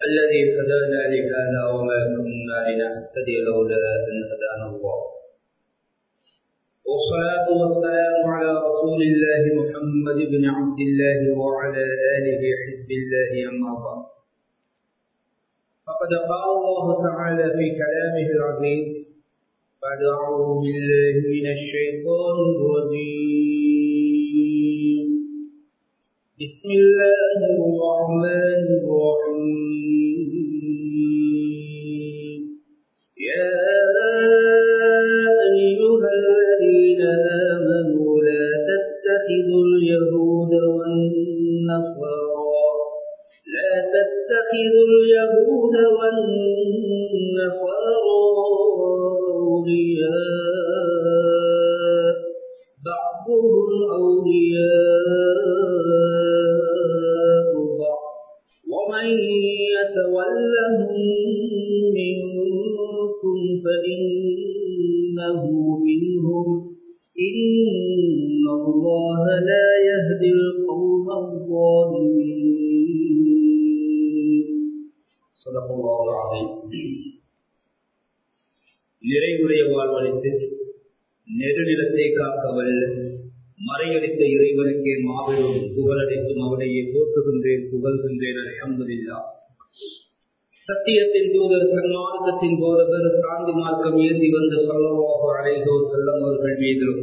الذي هدانا لهذا وما كنا لنهتدي لولا أن هدانا الله والصلاة والسلام على رسول الله محمد بن عبد الله وعلى آله حزب الله أما بعد فقد قال الله تعالى في كلامه العظيم بعد أعوذ بالله من الشيطان الرجيم بسم الله الرحمن الرحيم يا أيها الذين آمنوا لا تتخذوا اليهود والنصارى لا تتخذوا اليهود والنصارى أولياء بعضهم أولياء بعض ومن يتولهم منكم فإنه منهم إن الله لا يهدي القوم الظالمين صدق الله العظيم நிறைவுடைய வாழ்வழித்து நெடுநிலத்தை காக்க வல்ல மறையடித்த இறைவனுக்கே மாபெரும் புகழடைத்தும் அவனையே போற்றுகின்றேன் புகழ்கின்றேன் அலமதுல்லா சத்தியத்தின் தூதர் சன்மார்க்கத்தின் போதகர் சாந்தி மார்க்கம் ஏந்தி வந்த சொல்லவாக அழைதோ செல்லம் அவர்கள் மீதிலும்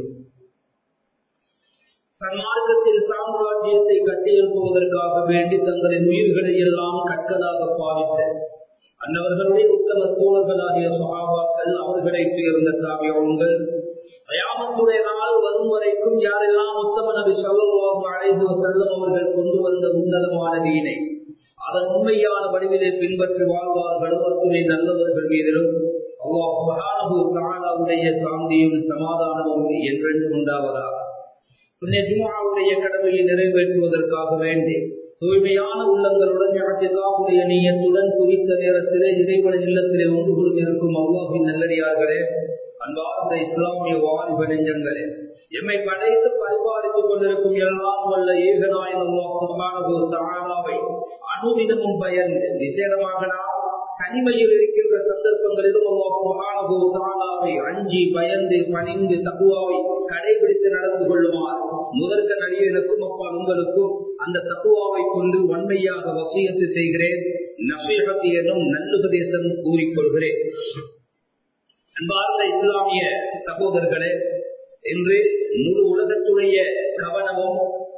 சன்மார்க்கத்தில் சாம்ராஜ்யத்தை கட்டியெழுப்புவதற்காக வேண்டி தங்களின் உயிர்களை எல்லாம் கற்களாக பாவித்த அன்னவர்களுடைய உத்தம தோழர்களாகிய சகாபாக்கள் அவர்களை சேர்ந்த காவியங்கள் அயாமத்துடைய நாள் வரும் வரைக்கும் யாரெல்லாம் உத்தம நபி சொல்லவாக அழைது செல்லும் அவர்கள் கொண்டு வந்த உன்னதமான நீனை அதன் உண்மையான வடிவிலே பின்பற்றி வாழ்வார்களோ அத்துணை நல்லவர்கள் மீதிலும் அல்லாஹுடைய சாந்தியும் சமாதானமும் என்றென்று உண்டாவதா ஜுமாவுடைய கடமையை நிறைவேற்றுவதற்காக வேண்டி தூய்மையான உள்ளங்களுடன் யாத்திராவுடைய நீயத்துடன் குறித்த நேரத்திலே இறைவன இல்லத்திலே ஒன்று கொண்டிருக்கும் அல்லாஹின் நல்லடியார்களே அன்பார்ந்த இஸ்லாமிய வாலிப நெஞ்சங்களே எம்மை படைத்து பரிபாலித்துக் கொண்டிருக்கும் எல்லாம் வல்ல ஏகநாயன் தானாவை அனுதினமும் பயந்து நிச்சயமாக நாம் தனிமையில் இருக்கின்ற சந்தர்ப்பங்களிலும் தானாவை அஞ்சி பயந்து பணிந்து தகுவாவை கடைபிடித்து நடந்து கொள்ளுமாறு முதற்க நடிகனுக்கும் அப்பா உங்களுக்கும் அந்த தகுவாவை கொண்டு வன்மையாக வசியத்து செய்கிறேன் நசீகத்து எனும் நல்லுபதேசம் கூறிக்கொள்கிறேன் அன்பார்ந்த இஸ்லாமிய சகோதரர்களே இன்று முழு உலகத்துடைய கவனமும்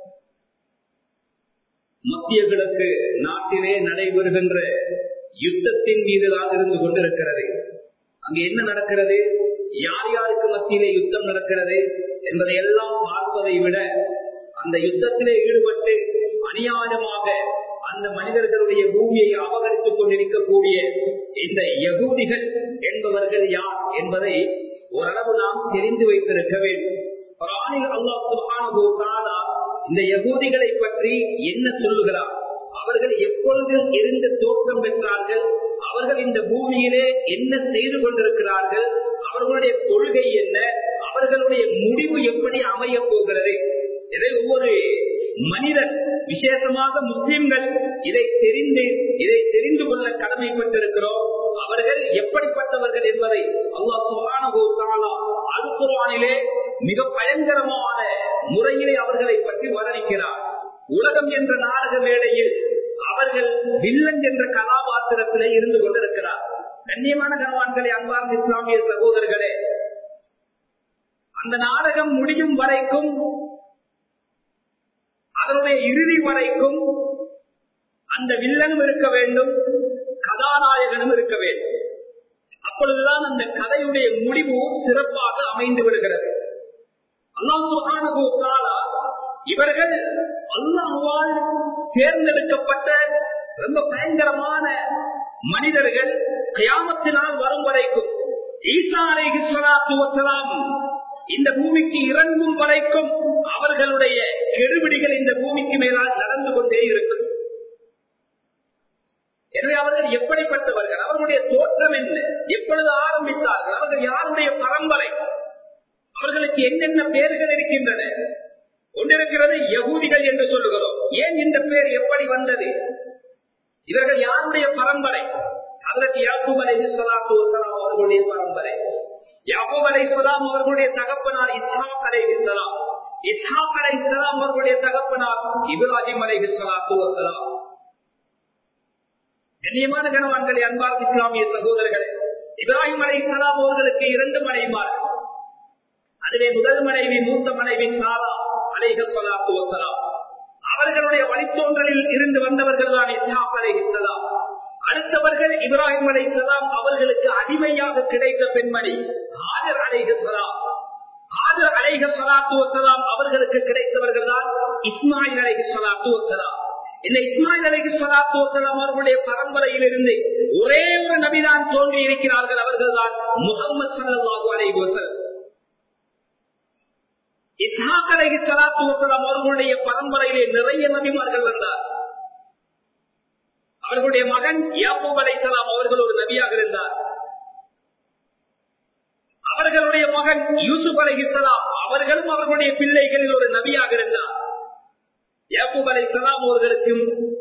மத்திய கிழக்கு நாட்டிலே நடைபெறுகின்ற யுத்தத்தின் மீதுதான் இருந்து கொண்டிருக்கிறது அங்கு என்ன நடக்கிறது யார் யாருக்கு மத்தியிலே யுத்தம் நடக்கிறது என்பதை எல்லாம் பார்ப்பதை விட அந்த யுத்தத்திலே ஈடுபட்டு அநியாயமாக அந்த மனிதர்களுடைய பூமியை அபகரித்துக் கொண்டிருக்கக்கூடிய இந்த யகூதிகள் என்பவர்கள் யார் என்பதை ஓரளவு நாம் தெரிந்து வைத்திருக்க வேண்டும் அல்லாஹ் இந்த யகூதிகளை பற்றி என்ன சொல்லுகிறார் அவர்கள் எப்பொழுது இருந்து தோற்றம் பெற்றார்கள் அவர்கள் இந்த பூமியிலே என்ன செய்து கொண்டிருக்கிறார்கள் அவர்களுடைய கொள்கை என்ன அவர்களுடைய முடிவு எப்படி அமைய போகிறது இதை ஒவ்வொரு மனிதன் விசேஷமாக முஸ்லிம்கள் இதை தெரிந்து இதை தெரிந்து கொள்ள கடமைப்பட்டிருக்கிறோம் அவர்கள் எப்படிப்பட்டவர்கள் என்பதை அல்லாஹ் சுகானா அழுக்குறானிலே மிக பயங்கரமான முறையிலே அவர்களை பற்றி வர்ணிக்கிறார் உலகம் என்ற நாடக வேளையில் அவர்கள் வில்லன் என்ற கதாபாத்திரத்திலே இருந்து கொண்டிருக்கிறார் கண்ணியமான கனவான்களை அன்பார்ந்த இஸ்லாமிய சகோதரர்களே அந்த நாடகம் முடியும் வரைக்கும் அதனுடைய இறுதி வரைக்கும் அந்த வில்லனும் இருக்க வேண்டும் கதாநாயகனும் இருக்க வேண்டும் அப்பொழுதுதான் அந்த கதையுடைய முடிவு சிறப்பாக அமைந்து விடுகிறது அல்லாஹ் இவர்கள் அல்லாஹால் தேர்ந்தெடுக்கப்பட்ட ரொம்ப பயங்கரமான மனிதர்கள் கயாமத்தினால் வரும் வரைக்கும் ஈசா அலைஹிஸ்வலாம் இந்த பூமிக்கு இறங்கும் வரைக்கும் அவர்களுடைய கெடுபிடிகள் இந்த பூமிக்கு மேலால் நடந்து கொண்டே இருக்கும் எனவே அவர்கள் எப்படிப்பட்டவர்கள் அவர்களுடைய தோற்றம் என்ன எப்பொழுது ஆரம்பித்தார்கள் அவர்கள் யாருடைய பரம்பரை அவர்களுக்கு என்னென்ன பெயர்கள் இருக்கின்றன ஒன்றிருக்கிறது யகூதிகள் என்று சொல்லுகிறோம் ஏன் இந்த பெயர் எப்படி வந்தது இவர்கள் யாருடைய பரம்பரை அதற்கு யாக்கூப் அலை சலாத்து வசலாம் அவர்களுடைய பரம்பரை யாக்கூப் அலை சலாம் அவர்களுடைய தகப்பனார் இஸ்ஹாக் அலை இஸ்லாம் இஸ்ஹாக் அலை இஸ்லாம் அவர்களுடைய தகப்பனார் இப்ராஹிம் அலை சலாத்து வசலாம் கண்ணியமான கணவான்களை அன்பார்ந்த இஸ்லாமிய சகோதரர்களே இப்ராஹிம் அலை இஸ்லாம் அவர்களுக்கு இரண்டு மனைவிமார்கள் அதிலே முதல் மனைவி மூத்த மனைவி சாரா அலைகள் சொல்லாத்து வசலாம் அவர்களுடைய வழித்தோன்றலில் இருந்து வந்தவர்கள் தான் இஸ்ஹாப் அலை இஸ்லாம் அடுத்தவர்கள் இப்ராஹிம் அலை இஸ்லாம் அவர்களுக்கு அடிமையாக கிடைத்த பெண்மணி ஆஜர் அலைஹலாம் ஆஜர் அலைக சலாத்து வசலாம் அவர்களுக்கு கிடைத்தவர்கள் தான் இஸ்மாயில் அலைஹி சலாத்து வசலாம் இந்த இஸ்மாயில் அலைஹி சலாத்து வசலாம் அவர்களுடைய பரம்பரையில் இருந்து ஒரே ஒரு நபிதான் தோன்றி இருக்கிறார்கள் அவர்கள் தான் முகமது சல்லாஹூ அலைஹி வசலம் இஸ்ஹாக் அலைஹி ஸலாத்து வஸலாம் அவர்களுடைய பரம்பரையிலே நிறைய நபிமார்கள் வந்தார் அவர்களுடைய மகன் யாக்கூப் அலைஹிஸ்ஸலாம் அவர்கள் ஒரு நபியாக இருந்தார் அவர்களுடைய மகன் யூசுப் அலைஹிஸ்ஸலாம் அவர்களும் அவர்களுடைய பிள்ளைகளில் ஒரு நபியாக இருந்தார் யாக்கூப் அலைஹிஸ்ஸலாம் அவர்களுக்கும்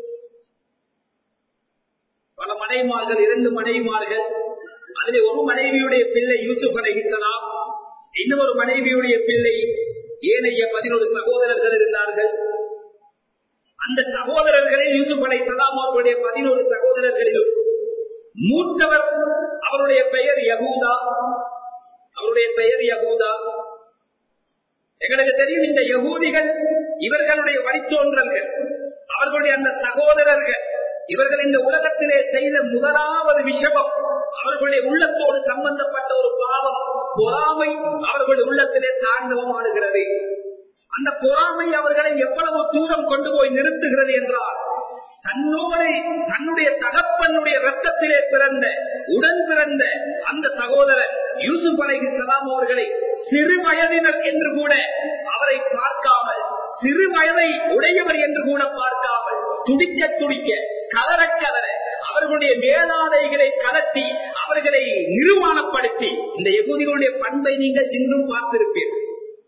பல மனைவிமார்கள் இரண்டு மனைவிமார்கள் அதிலே ஒரு மனைவியுடைய பிள்ளை யூசுப் அலைஹிஸ்ஸலாம் இன்னொரு மனைவியுடைய பிள்ளை ஏனைய பதினொரு சகோதரர்கள் இருந்தார்கள் அந்த சகோதரர்களில் யூசுப் அலை சலாம் அவர்களுடைய பதினோரு சகோதரர்களிலும் மூத்தவர் அவருடைய பெயர் யகூதா அவருடைய பெயர் யகூதா எங்களுக்கு தெரியும் இந்த யகூதிகள் இவர்களுடைய வழித்தோன்றல்கள் அவர்களுடைய அந்த சகோதரர்கள் இவர்கள் இந்த உலகத்திலே செய்த முதலாவது விஷமம் அவர்களுடைய உள்ளத்தோடு சம்பந்தப்பட்ட ஒரு பாவம் பொறாமை அவர்களுடைய உள்ளத்திலே தாண்டவம் ஆடுகிறது அந்த பொறாமை அவர்களை எவ்வளவு தூரம் கொண்டு போய் நிறுத்துகிறது என்றால் தன்னோடு தன்னுடைய தகப்பனுடைய ரத்தத்திலே பிறந்த உடன் பிறந்த அந்த சகோதரர் யூசுப் அலை சலாம் அவர்களை சிறு வயதினர் என்று கூட அவரை பார்க்காமல் சிறு வயதை உடையவர் என்று கூட பார்க்காமல் துடிக்க துடிக்க கதற கதற அவர்களுடைய மேலாதைகளை கலட்டி அவர்களை நிர்மாணப்படுத்தி இந்த எகுதிகளுடைய பண்பை நீங்கள் இன்றும் பார்த்திருப்பீர்கள்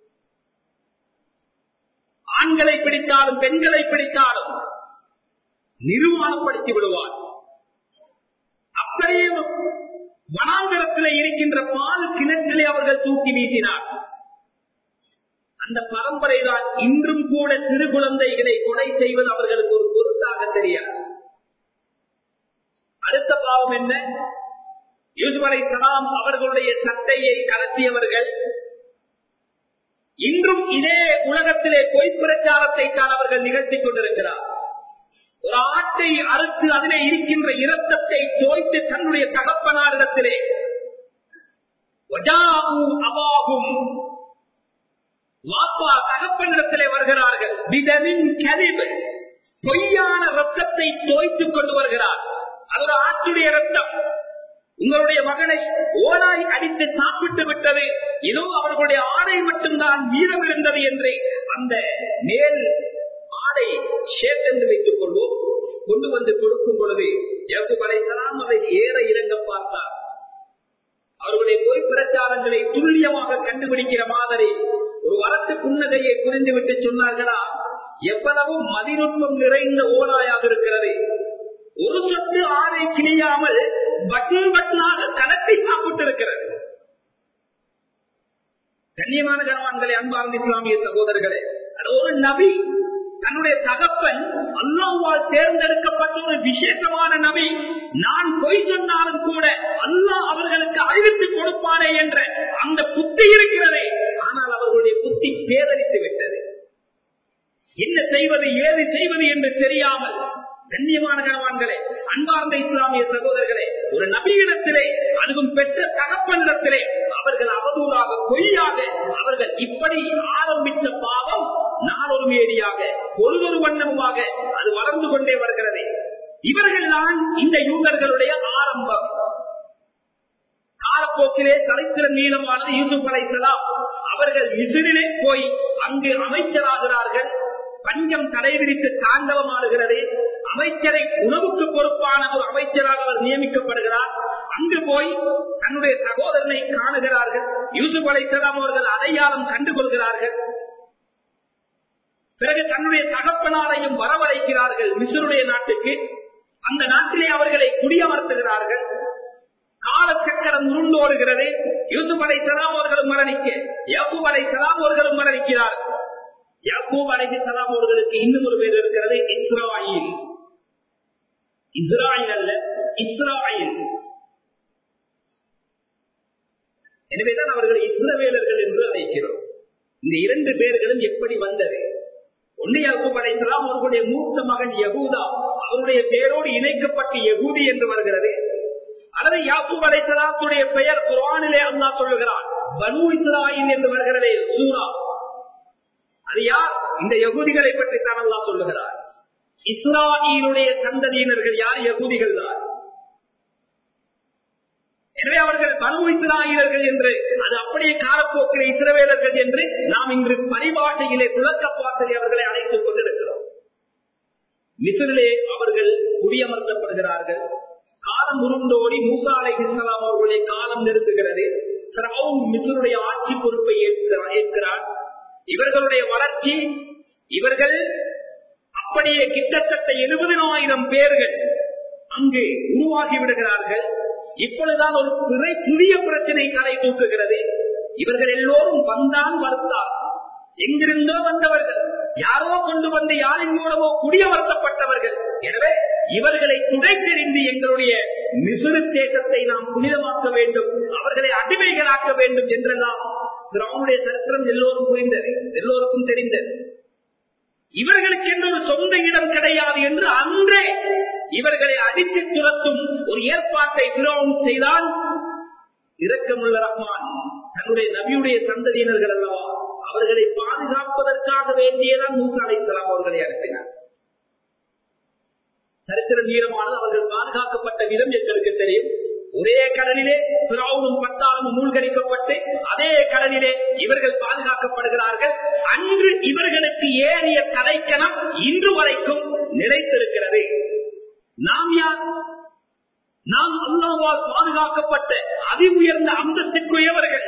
ஆண்களை பிடித்தாலும் பெண்களை பிடித்தாலும் நிர்மாணப்படுத்தி விடுவார் அப்படியே வனாந்தரத்தில் இருக்கின்ற பால் கிணற்றிலே அவர்கள் தூக்கி வீசினார் அந்த பரம்பரை தான் இன்றும் கூட சிறு குழந்தைகளை கொலை செய்வது அவர்களுக்கு ஒரு பொருட்டாக தெரியாது அடுத்த பாவம் என்ன யூசுப் அலை சலாம் அவர்களுடைய சட்டையை கலத்தியவர்கள் இன்றும் இதே உலகத்திலே பொய் பிரச்சாரத்தை தான் அவர்கள் நிகழ்த்திக் கொண்டிருக்கிறார் ஒரு ஆட்டை அறுத்து அதிலே இருக்கின்ற இரத்தத்தை தோய்த்து தன்னுடைய தகப்பனாரிடத்திலே அவாகும் வாப்பா தகப்பனிடத்திலே வருகிறார்கள் விதவின் கழிவு பொய்யான ரத்தத்தை தோய்த்துக் கொண்டு வருகிறார் அது ஒரு ஆட்டுடைய ரத்தம் உங்களுடைய மகனை ஓனாய் அடித்து சாப்பிட்டு விட்டது இதோ அவர்களுடைய ஆடை மட்டும்தான் மீதம் இருந்தது என்று அந்த மேல் ஆடை ஷேட்டென்று வைத்துக் கொள்வோம் கொண்டு வந்து கொடுக்கும் பொழுது எவ்வாறையெல்லாம் அதை ஏற இறங்க பார்த்தார் அவர்களுடைய பொய் பிரச்சாரங்களை துல்லியமாக கண்டுபிடிக்கிற மாதிரி ஒரு வரத்து புன்னகையை புரிந்துவிட்டு சொன்னார்களா எவ்வளவு மதிநுட்பம் நிறைந்த ஓனாயாக இருக்கிறது ஒரு சொத்து ஆறை கிழியாமல் பட்டில் பட்டிலாக கலத்தை சாப்பிட்டு இருக்கிறது கண்ணியமான கனவான்களை அன்பார்ந்த இஸ்லாமிய சகோதரர்களே அது ஒரு நபி தன்னுடைய தகப்பன் அல்லாவால் தேர்ந்தெடுக்கப்பட்ட ஒரு விசேஷமான நபி நான் பொய் சொன்னாலும் கூட அல்லாஹ் அவர்களுக்கு அறிவித்து கொடுப்பானே என்ற அந்த புத்தி இருக்கிறதே ஆனால் அவர்களுடைய புத்தி பேதரித்து விட்டது என்ன செய்வது ஏது செய்வது என்று தெரியாமல் கண்ணியமான கணவான்களே அன்பார்ந்த இஸ்லாமிய சகோதரர்களே ஒரு நபியிடத்திலே அதுவும் பெற்ற தகப்பனிடத்திலே அவர்கள் அவதூறாக பொய்யாக அவர்கள் இப்படி ஆரம்பித்த பாவம் நாளொரு மேடியாக பொழுதொரு வண்ணமாக அது வளர்ந்து கொண்டே வருகிறது இவர்கள் தான் இந்த யூதர்களுடைய ஆரம்பம் காலப்போக்கிலே சரித்திர நீளமானது யூசுப் அலைசலாம் அவர்கள் இசிறிலே போய் அங்கு அமைச்சராகிறார்கள் பஞ்சம் தடை விதித்து தாண்டவம் ஆடுகிறது அமைச்சரை உணவுக்கு பொறுப்பான ஒரு அமைச்சராக அவர் நியமிக்கப்படுகிறார் அங்கு போய் தன்னுடைய சகோதரனை காணுகிறார்கள் யூசுப் அலைசலாம் அவர்கள் அடையாளம் கண்டுகொள்கிறார்கள் பிறகு தன்னுடைய தகப்பனாரையும் வரவழைக்கிறார்கள் மிசுருடைய நாட்டுக்கு அந்த நாட்டிலே அவர்களை குடியமர்த்துகிறார்கள் காலச்சக்கரம் உருண்டோடுகிறது யூசுப் அலை சலாம் அவர்களும் மரணிக்க யாக்கூப் அலை சலாம் அவர்களும் மரணிக்கிறார் யாக்கூப் அலை சலாம் அவர்களுக்கு இன்னும் ஒரு பேர் இருக்கிறது இஸ்ராயில் இஸ்ராயில் அல்ல இஸ்ராயில் எனவேதான் அவர்கள் இஸ்ரவேலர்கள் என்று அழைக்கிறோம் இந்த இரண்டு பேர்களும் எப்படி வந்தது ஒன்னு யாக்கூப் அலைசலாம் அவர்களுடைய மூத்த மகன் யகூதா அவருடைய பெயரோடு இணைக்கப்பட்டு யகூதி என்று வருகிறது அல்லது யாக்கூப் அலைசலாத்துடைய பெயர் குரானிலே அல்லா சொல்லுகிறார் பனு இஸ்ராயில் என்று வருகிறதே சூரா அது யார் இந்த யகுதிகளை பற்றி தான் அல்லா சொல்லுகிறார் இஸ்ராயிலுடைய சந்ததியினர்கள் யார் யகுதிகள் தான் எனவே அவர்கள் பனு இஸ்ராயிலர்கள் என்று அது அப்படியே காலப்போக்கில் இஸ்ரவேலர்கள் என்று நாம் இன்று பரிபாஷையிலே துலக்கப்பாட்டை அவர்களை அழைத்துக் கொண்டிருக்கிறோம் மிசிலே அவர்கள் குடியமர்த்தப்படுகிறார்கள் காலம் உருண்டோடி மூசா அலை இஸ்லாம் அவர்களுடைய காலம் நிறுத்துகிறது மிசருடைய ஆட்சி பொறுப்பை ஏற்கிறார் இவர்களுடைய வளர்ச்சி இவர்கள் அப்படியே கிட்டத்தட்ட எழுபதினாயிரம் பேர்கள் அங்கு உருவாகி விடுகிறார்கள் இப்பொழுதுதான் ஒரு பிறை புதிய பிரச்சனை கலை தூக்குகிறது இவர்கள் எல்லோரும் வந்தான் வருத்தார் எங்கிருந்தோ வந்தவர்கள் யாரோ கொண்டு வந்து யாரின் மூலமோ குடியமர்த்தப்பட்டவர்கள் எனவே இவர்களை துடைத்தெறிந்து எங்களுடைய மிசுறு தேசத்தை நாம் புனிதமாக்க வேண்டும் அவர்களை அடிமைகளாக்க வேண்டும் என்றெல்லாம் திராவுடைய சரித்திரம் எல்லோரும் புரிந்தது எல்லோருக்கும் தெரிந்தது இவர்களுக்கு என்று ஒரு சொந்த இடம் கிடையாது என்று அன்றே இவர்களை அடித்து துரத்தும் ஒரு ஏற்பாட்டை பிறவும் செய்தால் இரக்கமுள்ள ரஹ்மான் தன்னுடைய நபியுடைய சந்ததியினர்கள் அல்லவா அவர்களை பாதுகாப்பதற்காக வேண்டியதான் மூசா அலைசலாம் அவர்களை அனுப்பினார் சரித்திர வீரமானது அவர்கள் பாதுகாக்கப்பட்ட விதம் எங்களுக்கு தெரியும் ஒரே கடலிலே பிராவுனும் பட்டாளமும் மூழ்கடிக்கப்பட்டு அதே கடலிலே இவர்கள் பாதுகாக்கப்படுகிறார்கள் அன்று இவர்களுக்கு ஏறிய கலைக்கணம் இன்று வரைக்கும் நிலைத்திருக்கிறது நாம் யார் நாம் அல்லாவால் பாதுகாக்கப்பட்ட அதி உயர்ந்த அந்தஸ்திற்குரியவர்கள்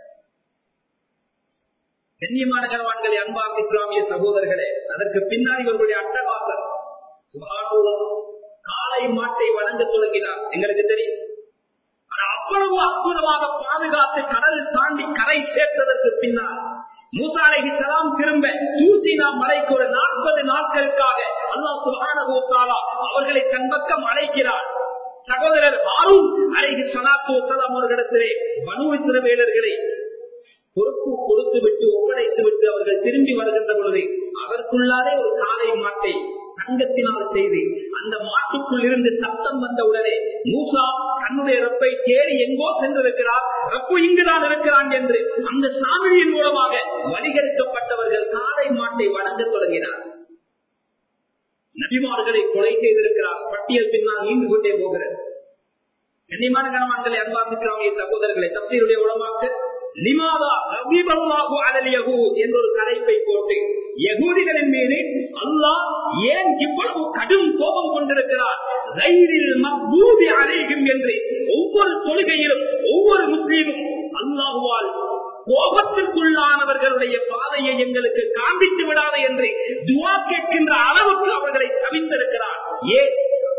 கண்ணியமான கணவான்களே அன்பாக இஸ்லாமிய சகோதரர்களே அதற்கு பின்னால் இவர்களுடைய அட்டகாசம் சுகானூரம் காலை மாட்டை வழங்க தொடங்கினார் எங்களுக்கு தெரியும் அவ்வளவு அற்புதமாக பாதுகாத்து கடல் தாண்டி கரை சேர்த்ததற்கு பின்னால் மூசாலைக்கு சலாம் திரும்ப தூசினா மலைக்கு ஒரு நாற்பது நாட்களுக்காக அல்லா சுகானா அவர்களை தன் பக்கம் அழைக்கிறார் சகோதரர் ஆரும் அலைகி சலாத்து சலாம் அவர்களிடத்திலே மனு சிறுவேலர்களை பொறுப்பு கொடுத்து விட்டு ஒப்படைத்து விட்டு அவர்கள் திரும்பி வருகின்ற பொழுது அதற்குள்ளாலே ஒரு காலை மாட்டை தங்கத்தினால் செய்து அந்த மாட்டுக்குள் இருந்து சத்தம் வந்த உடனே மூசா தன்னுடைய ரப்பை தேடி எங்கோ சென்றிருக்கிறார் ரப்பு இங்குதான் இருக்கிறான் என்று அந்த சாமியின் மூலமாக வழிகெடுக்கப்பட்டவர்கள் காலை மாட்டை வணங்க தொடங்கினார் நபிமார்களை கொலை செய்திருக்கிறார் பட்டியல் பின்னால் நீண்டு கொண்டே போகிறது கண்ணியமான கணவான்களை அன்பாசிக்கிறாங்க சகோதரர்களை தப்சீருடைய உளமாக்கு லிமாதா ரவிபல்லாஹு அலல் யகூத் என்ற ஒரு தலைப்பை போட்டு யகூதிகளின் மீது அல்லாஹ் ஏன் இவ்வளவு கடும் கோபம் கொண்டிருக்கிறார் ரயிலில் மக்பூதி அலைகும் என்று ஒவ்வொரு தொழுகையிலும் ஒவ்வொரு முஸ்லீமும் அல்லாஹுவால் கோபத்திற்குள்ளானவர்களுடைய பாதையை எங்களுக்கு காண்பித்து விடாது என்று துவா கேட்கின்ற அளவுக்கு அவர்களை தவித்திருக்கிறார் ஏன்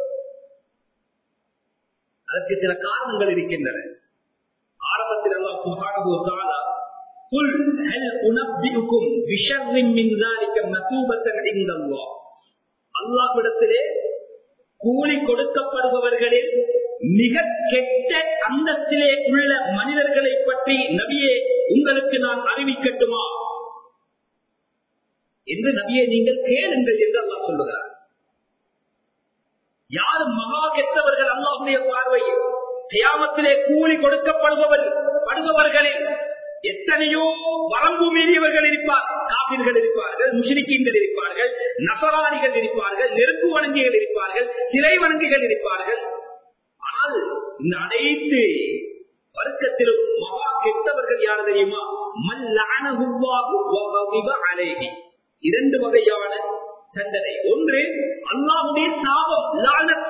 அதற்கு சில காரணங்கள் இருக்கின்றன ஆரம்பத்தில் அல்லா சுபானு தாலா قل هل أنبئكم بشر من ذلك مثوبة عند الله அல்லாஹ்விடத்திலே கூலி கொடுக்கப்படுபவர்களில் மிக கெட்ட அந்தத்திலே உள்ள மனிதர்களை பற்றி நபியே உங்களுக்கு நான் அறிவிக்கட்டுமா என்று நபியை நீங்கள் கேளுங்கள் என்று அல்லாஹ் சொல்லுகிறார் யார் மகா கெட்டவர்கள் அல்லாஹுடைய பார்வையில் கியாமத்திலே கூலி கொடுக்கப்படுபவர் படுபவர்களில் எத்தனையோ வரம்பு மீறியவர்கள் இருப்பார்கள் காபிர்கள் இருப்பார்கள் முஸ்லிக்கீன்கள் இருப்பார்கள் நசராணிகள் இருப்பார்கள் நெருப்பு வணங்கிகள் இருப்பார்கள் சிறை வணங்கிகள் இருப்பார்கள் ஆனால் இந்த அனைத்து வர்க்கத்திலும் மகா கெட்டவர்கள் யார் தெரியுமா அலேகி இரண்டு வகையான தண்டனை ஒன்று அல்லாஹுடைய சாபம் லானத்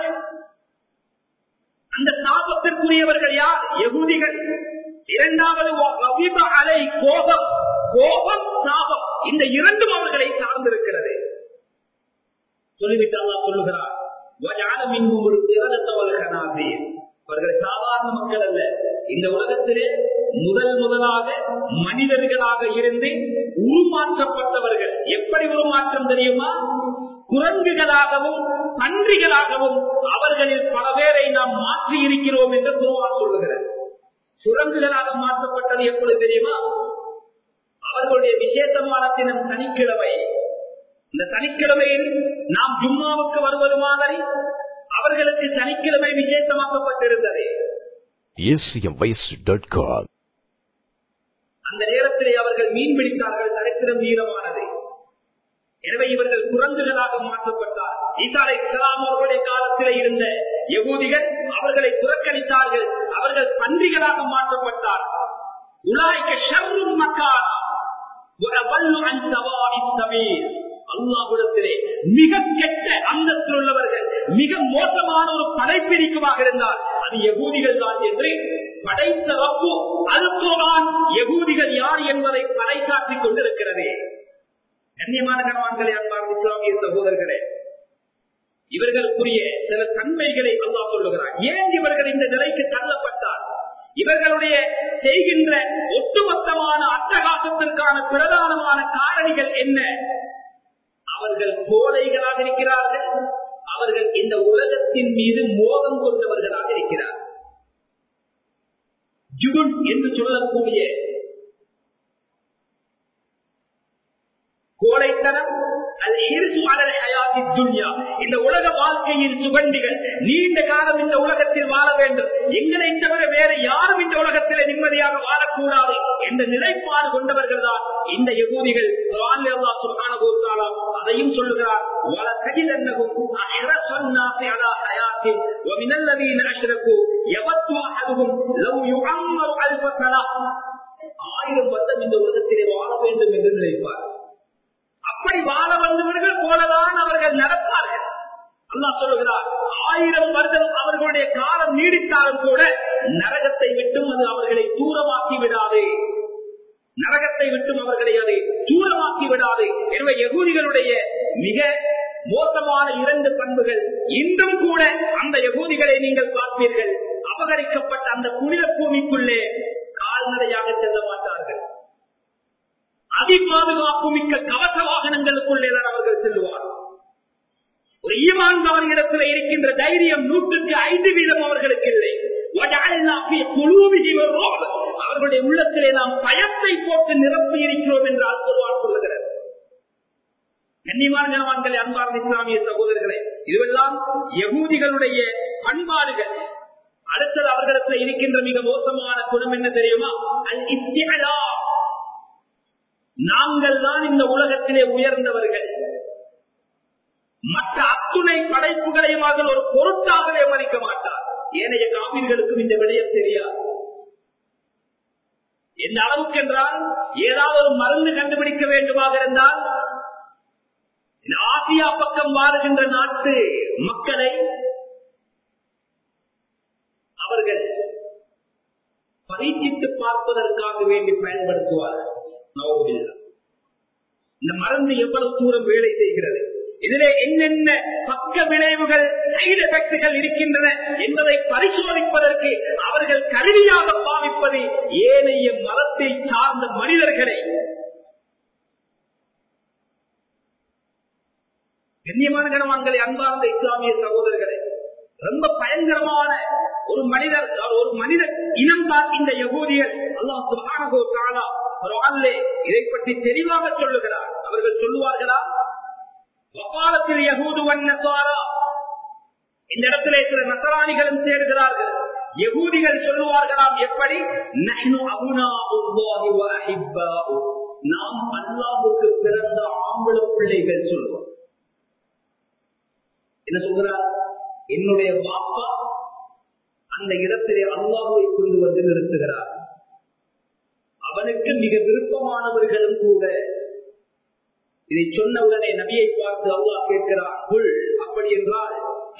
அந்த சாபத்திற்குரியவர்கள் யார் எகுதிகள் இரண்டாவது அலை கோபம் கோபம் சாபம் இந்த இரண்டும் அவர்களை சார்ந்திருக்கிறது சொல்லிவிட்டு அல்லா சொல்லுகிறார் மின்கும் ஒரு திறனத்தவர்களாக அவர்கள் சாதாரண மக்கள் அல்ல இந்த உலகத்திலே முதல் முதலாக மனிதர்களாக இருந்து உருமாற்றப்பட்டவர்கள் எப்படி உருமாற்றம் தெரியுமா குரங்குகளாகவும் பன்றிகளாகவும் அவர்களில் பல பேரை நாம் மாற்றி இருக்கிறோம் என்று குருவான் சொல்லுகிறார் குரங்குகளாக மாற்றப்பட்டது எப்பொழுது தெரியுமா அவர்களுடைய விசேஷமான தினம் சனிக்கிழமை இந்த சனிக்கிழமையில் நாம் ஜும்மாவுக்கு வருவது மாதிரி அவர்களுக்கு சனிக்கிழமை விசேஷமாக்கப்பட்டிருந்தது acmvoice.com அந்த நேரத்திலே அவர்கள் மீன் பிடித்தார்கள் சரித்திரம் வீரமானது எனவே இவர்கள் குரங்குகளாக மாற்றப்பட்டார் ஈசாலை இஸ்லாம் அவர்களுடைய காலத்தில் இருந்த யகூதிகள் அவர்களை புறக்கணித்தார்கள் அவர்கள் பன்றிகளாக மாற்றப்பட்டார் உலாய்க்க ஷர்ரும் மக்காரா وَأَضَلُّ عَنْ سَوَاءِ السَّبِيلِ அல்லாஹ்விடத்திலே மிக கெட்ட அந்தத்தில் உள்ளவர்கள் மிக மோசமான ஒரு படைப்பிரிக்குமாக இருந்தால் அது யகூதிகள் தான் என்று படைத்த ரப்பு அல்குரான் யகூதிகள் யார் என்பதை பறைசாற்றிக் கொண்டிருக்கிறது கண்ணியமான கணவான்களே அன்பான இஸ்லாமிய சகோதரர்களே இவர்களுக்குரிய சில தன்மைகளை அல்லாஹ் சொல்லுகிறார் ஏன் இவர்கள் இந்த நிலைக்கு தள்ளப்பட்டார் இவர்களுடைய செய்கின்ற ஒட்டுமொத்தமான அட்டகாசத்திற்கான பிரதானமான காரணிகள் என்ன அவர்கள் கோழைகளாக இருக்கிறார்கள் அவர்கள் இந்த உலகத்தின் மீது மோகம் கொண்டவர்களாக இருக்கிறார்கள் ஜுகுன் என்று சொல்லக்கூடிய கோழைத்தனம் அது ஹிர்சு அலல் ஹயாத்தி துன்யா. இந்த உலக வாழ்க்கையின் சுகண்டிகள் நீண்ட காலம் இந்த உலகத்தில் வாழ வேண்டும் எங்களை தவிர வேற யாரும் இந்த உலகத்தில் நிம்மதியாக வாழக்கூடாது என்ற நிலைப்பாடு கொண்டவர்கள் தான் இந்த யகூதிகள் குர்ஆனில் அல்லாஹ் சுப்ஹானஹு வ தஆலா அதையும் சொல்லுகிறார் வல தஜிதன்னஹும் அஹ்ரஸன்னாஸி அலா ஹயாத்தின் வ மினல் லதீன அஷ்ரகு யவத்து அஹதுஹும் லவ் யுஅம்மரு அல்ஃப ஸனா ஆயிரம் வருடம் இந்த உலகத்திலே வாழ வேண்டும் என்று நினைப்பார் அப்படி வாழ வந்தவர்கள் போலதான் அவர்கள் நடப்பார்கள் அல்லாஹ் சொல்லுகிறார் ஆயிரம் வருடம் அவர்களுடைய காலம் நீடித்தாலும் கூட நரகத்தை விட்டும் அது அவர்களை தூரமாக்கி விடாது நரகத்தை விட்டும் அவர்களை அதை தூரமாக்கி விடாது எனவே யகூதிகளுடைய மிக மோசமான இரண்டு பண்புகள் இன்றும் கூட அந்த யகூதிகளை நீங்கள் பார்ப்பீர்கள் அபகரிக்கப்பட்ட அந்த புனித பூமிக்குள்ளே கால்நடையாக செல்ல மாட்டார்கள் அதி பாதுகாப்பு மிக்க கவச வாகனங்களுக்குள்ளே தான் அவர்கள் செல்லுவார் ஒரு ஈமான் அவர்களிடத்தில் இருக்கின்ற தைரியம் நூற்றுக்கு ஐந்து வீதம் அவர்களுக்கு இல்லை وَجَعَلْنَا فِي قُلُوبِهِمُ الرُّعْبَ. அவர்களுடைய உள்ளத்திலே நாம் பயத்தை போட்டு நிரப்பி இருக்கிறோம் என்று அல்குர்ஆன் சொல்லுகிறது கண்ணியமான ஜனவான்களே அன்பார்ந்த இஸ்லாமிய சகோதரர்களே இதுவெல்லாம் யகூதிகளுடைய பண்பாடுகள் அடுத்தது அவர்களிடத்தில் இருக்கின்ற மிக மோசமான குணம் என்ன தெரியுமா அல் இஸ்திஅலா நாங்கள் தான் இந்த உலகத்திலே உயர்ந்தவர்கள் மற்ற அத்துணை படைப்புகளையும் அவர்கள் ஒரு பொருட்டாகவே மதிக்க மாட்டார் ஏனைய காவிர்களுக்கும் இந்த விடயம் தெரியாது எந்த அளவுக்கு என்றால் ஏதாவது ஒரு மருந்து கண்டுபிடிக்க வேண்டுமாக இருந்தால் இந்த ஆசியா பக்கம் வாழுகின்ற நாட்டு மக்களை அவர்கள் பரீட்சித்து பார்ப்பதற்காக வேண்டி பயன்படுத்துவார்கள் நவபில்லா இந்த மருந்து எவ்வளவு தூரம் வேலை செய்கிறது இதிலே என்னென்ன பக்க விளைவுகள் சைடு எஃபெக்டுகள் இருக்கின்றன என்பதை பரிசோதிப்பதற்கு அவர்கள் கருவியாக பாவிப்பது ஏனைய மதத்தை சார்ந்த மனிதர்களை கண்ணியமான கணவான்களை அன்பார்ந்த இஸ்லாமிய சகோதரர்களே ரொம்ப பயங்கரமான ஒரு மனிதர் ஒரு மனித இனம் தான் இந்த யகூதியர் அல்லாஹ் சுப்ஹானஹு வ தஆலா குர்ஆனிலே இதை பற்றி தெளிவாக சொல்லுகிறார் அவர்கள் சொல்லுவார்களா வகாலத்தில் யகூது வன் நஸாரா இந்த இடத்திலே சில நசராணிகளும் சேருகிறார்கள் யகூதிகள் சொல்லுவார்களாம் எப்படி நஹ்னு அபுனாஉல்லாஹி வ அஹிப்பாஉ நாம் அல்லாஹ்வுக்கு பிறந்த ஆம்பள பிள்ளைகள் சொல்லுவோம் என்ன சொல்கிறார் என்னுடைய பாப்பா அந்த இடத்திலே அல்லாஹுவை கொண்டு வந்து நிறுத்துகிறார் அவனுக்கு மிக விருப்பமானவர்களும் கூட இதை சொன்ன உடனே நபியை பார்த்து அல்லாஹ் கேட்கிறார் குள் அப்படி என்றால்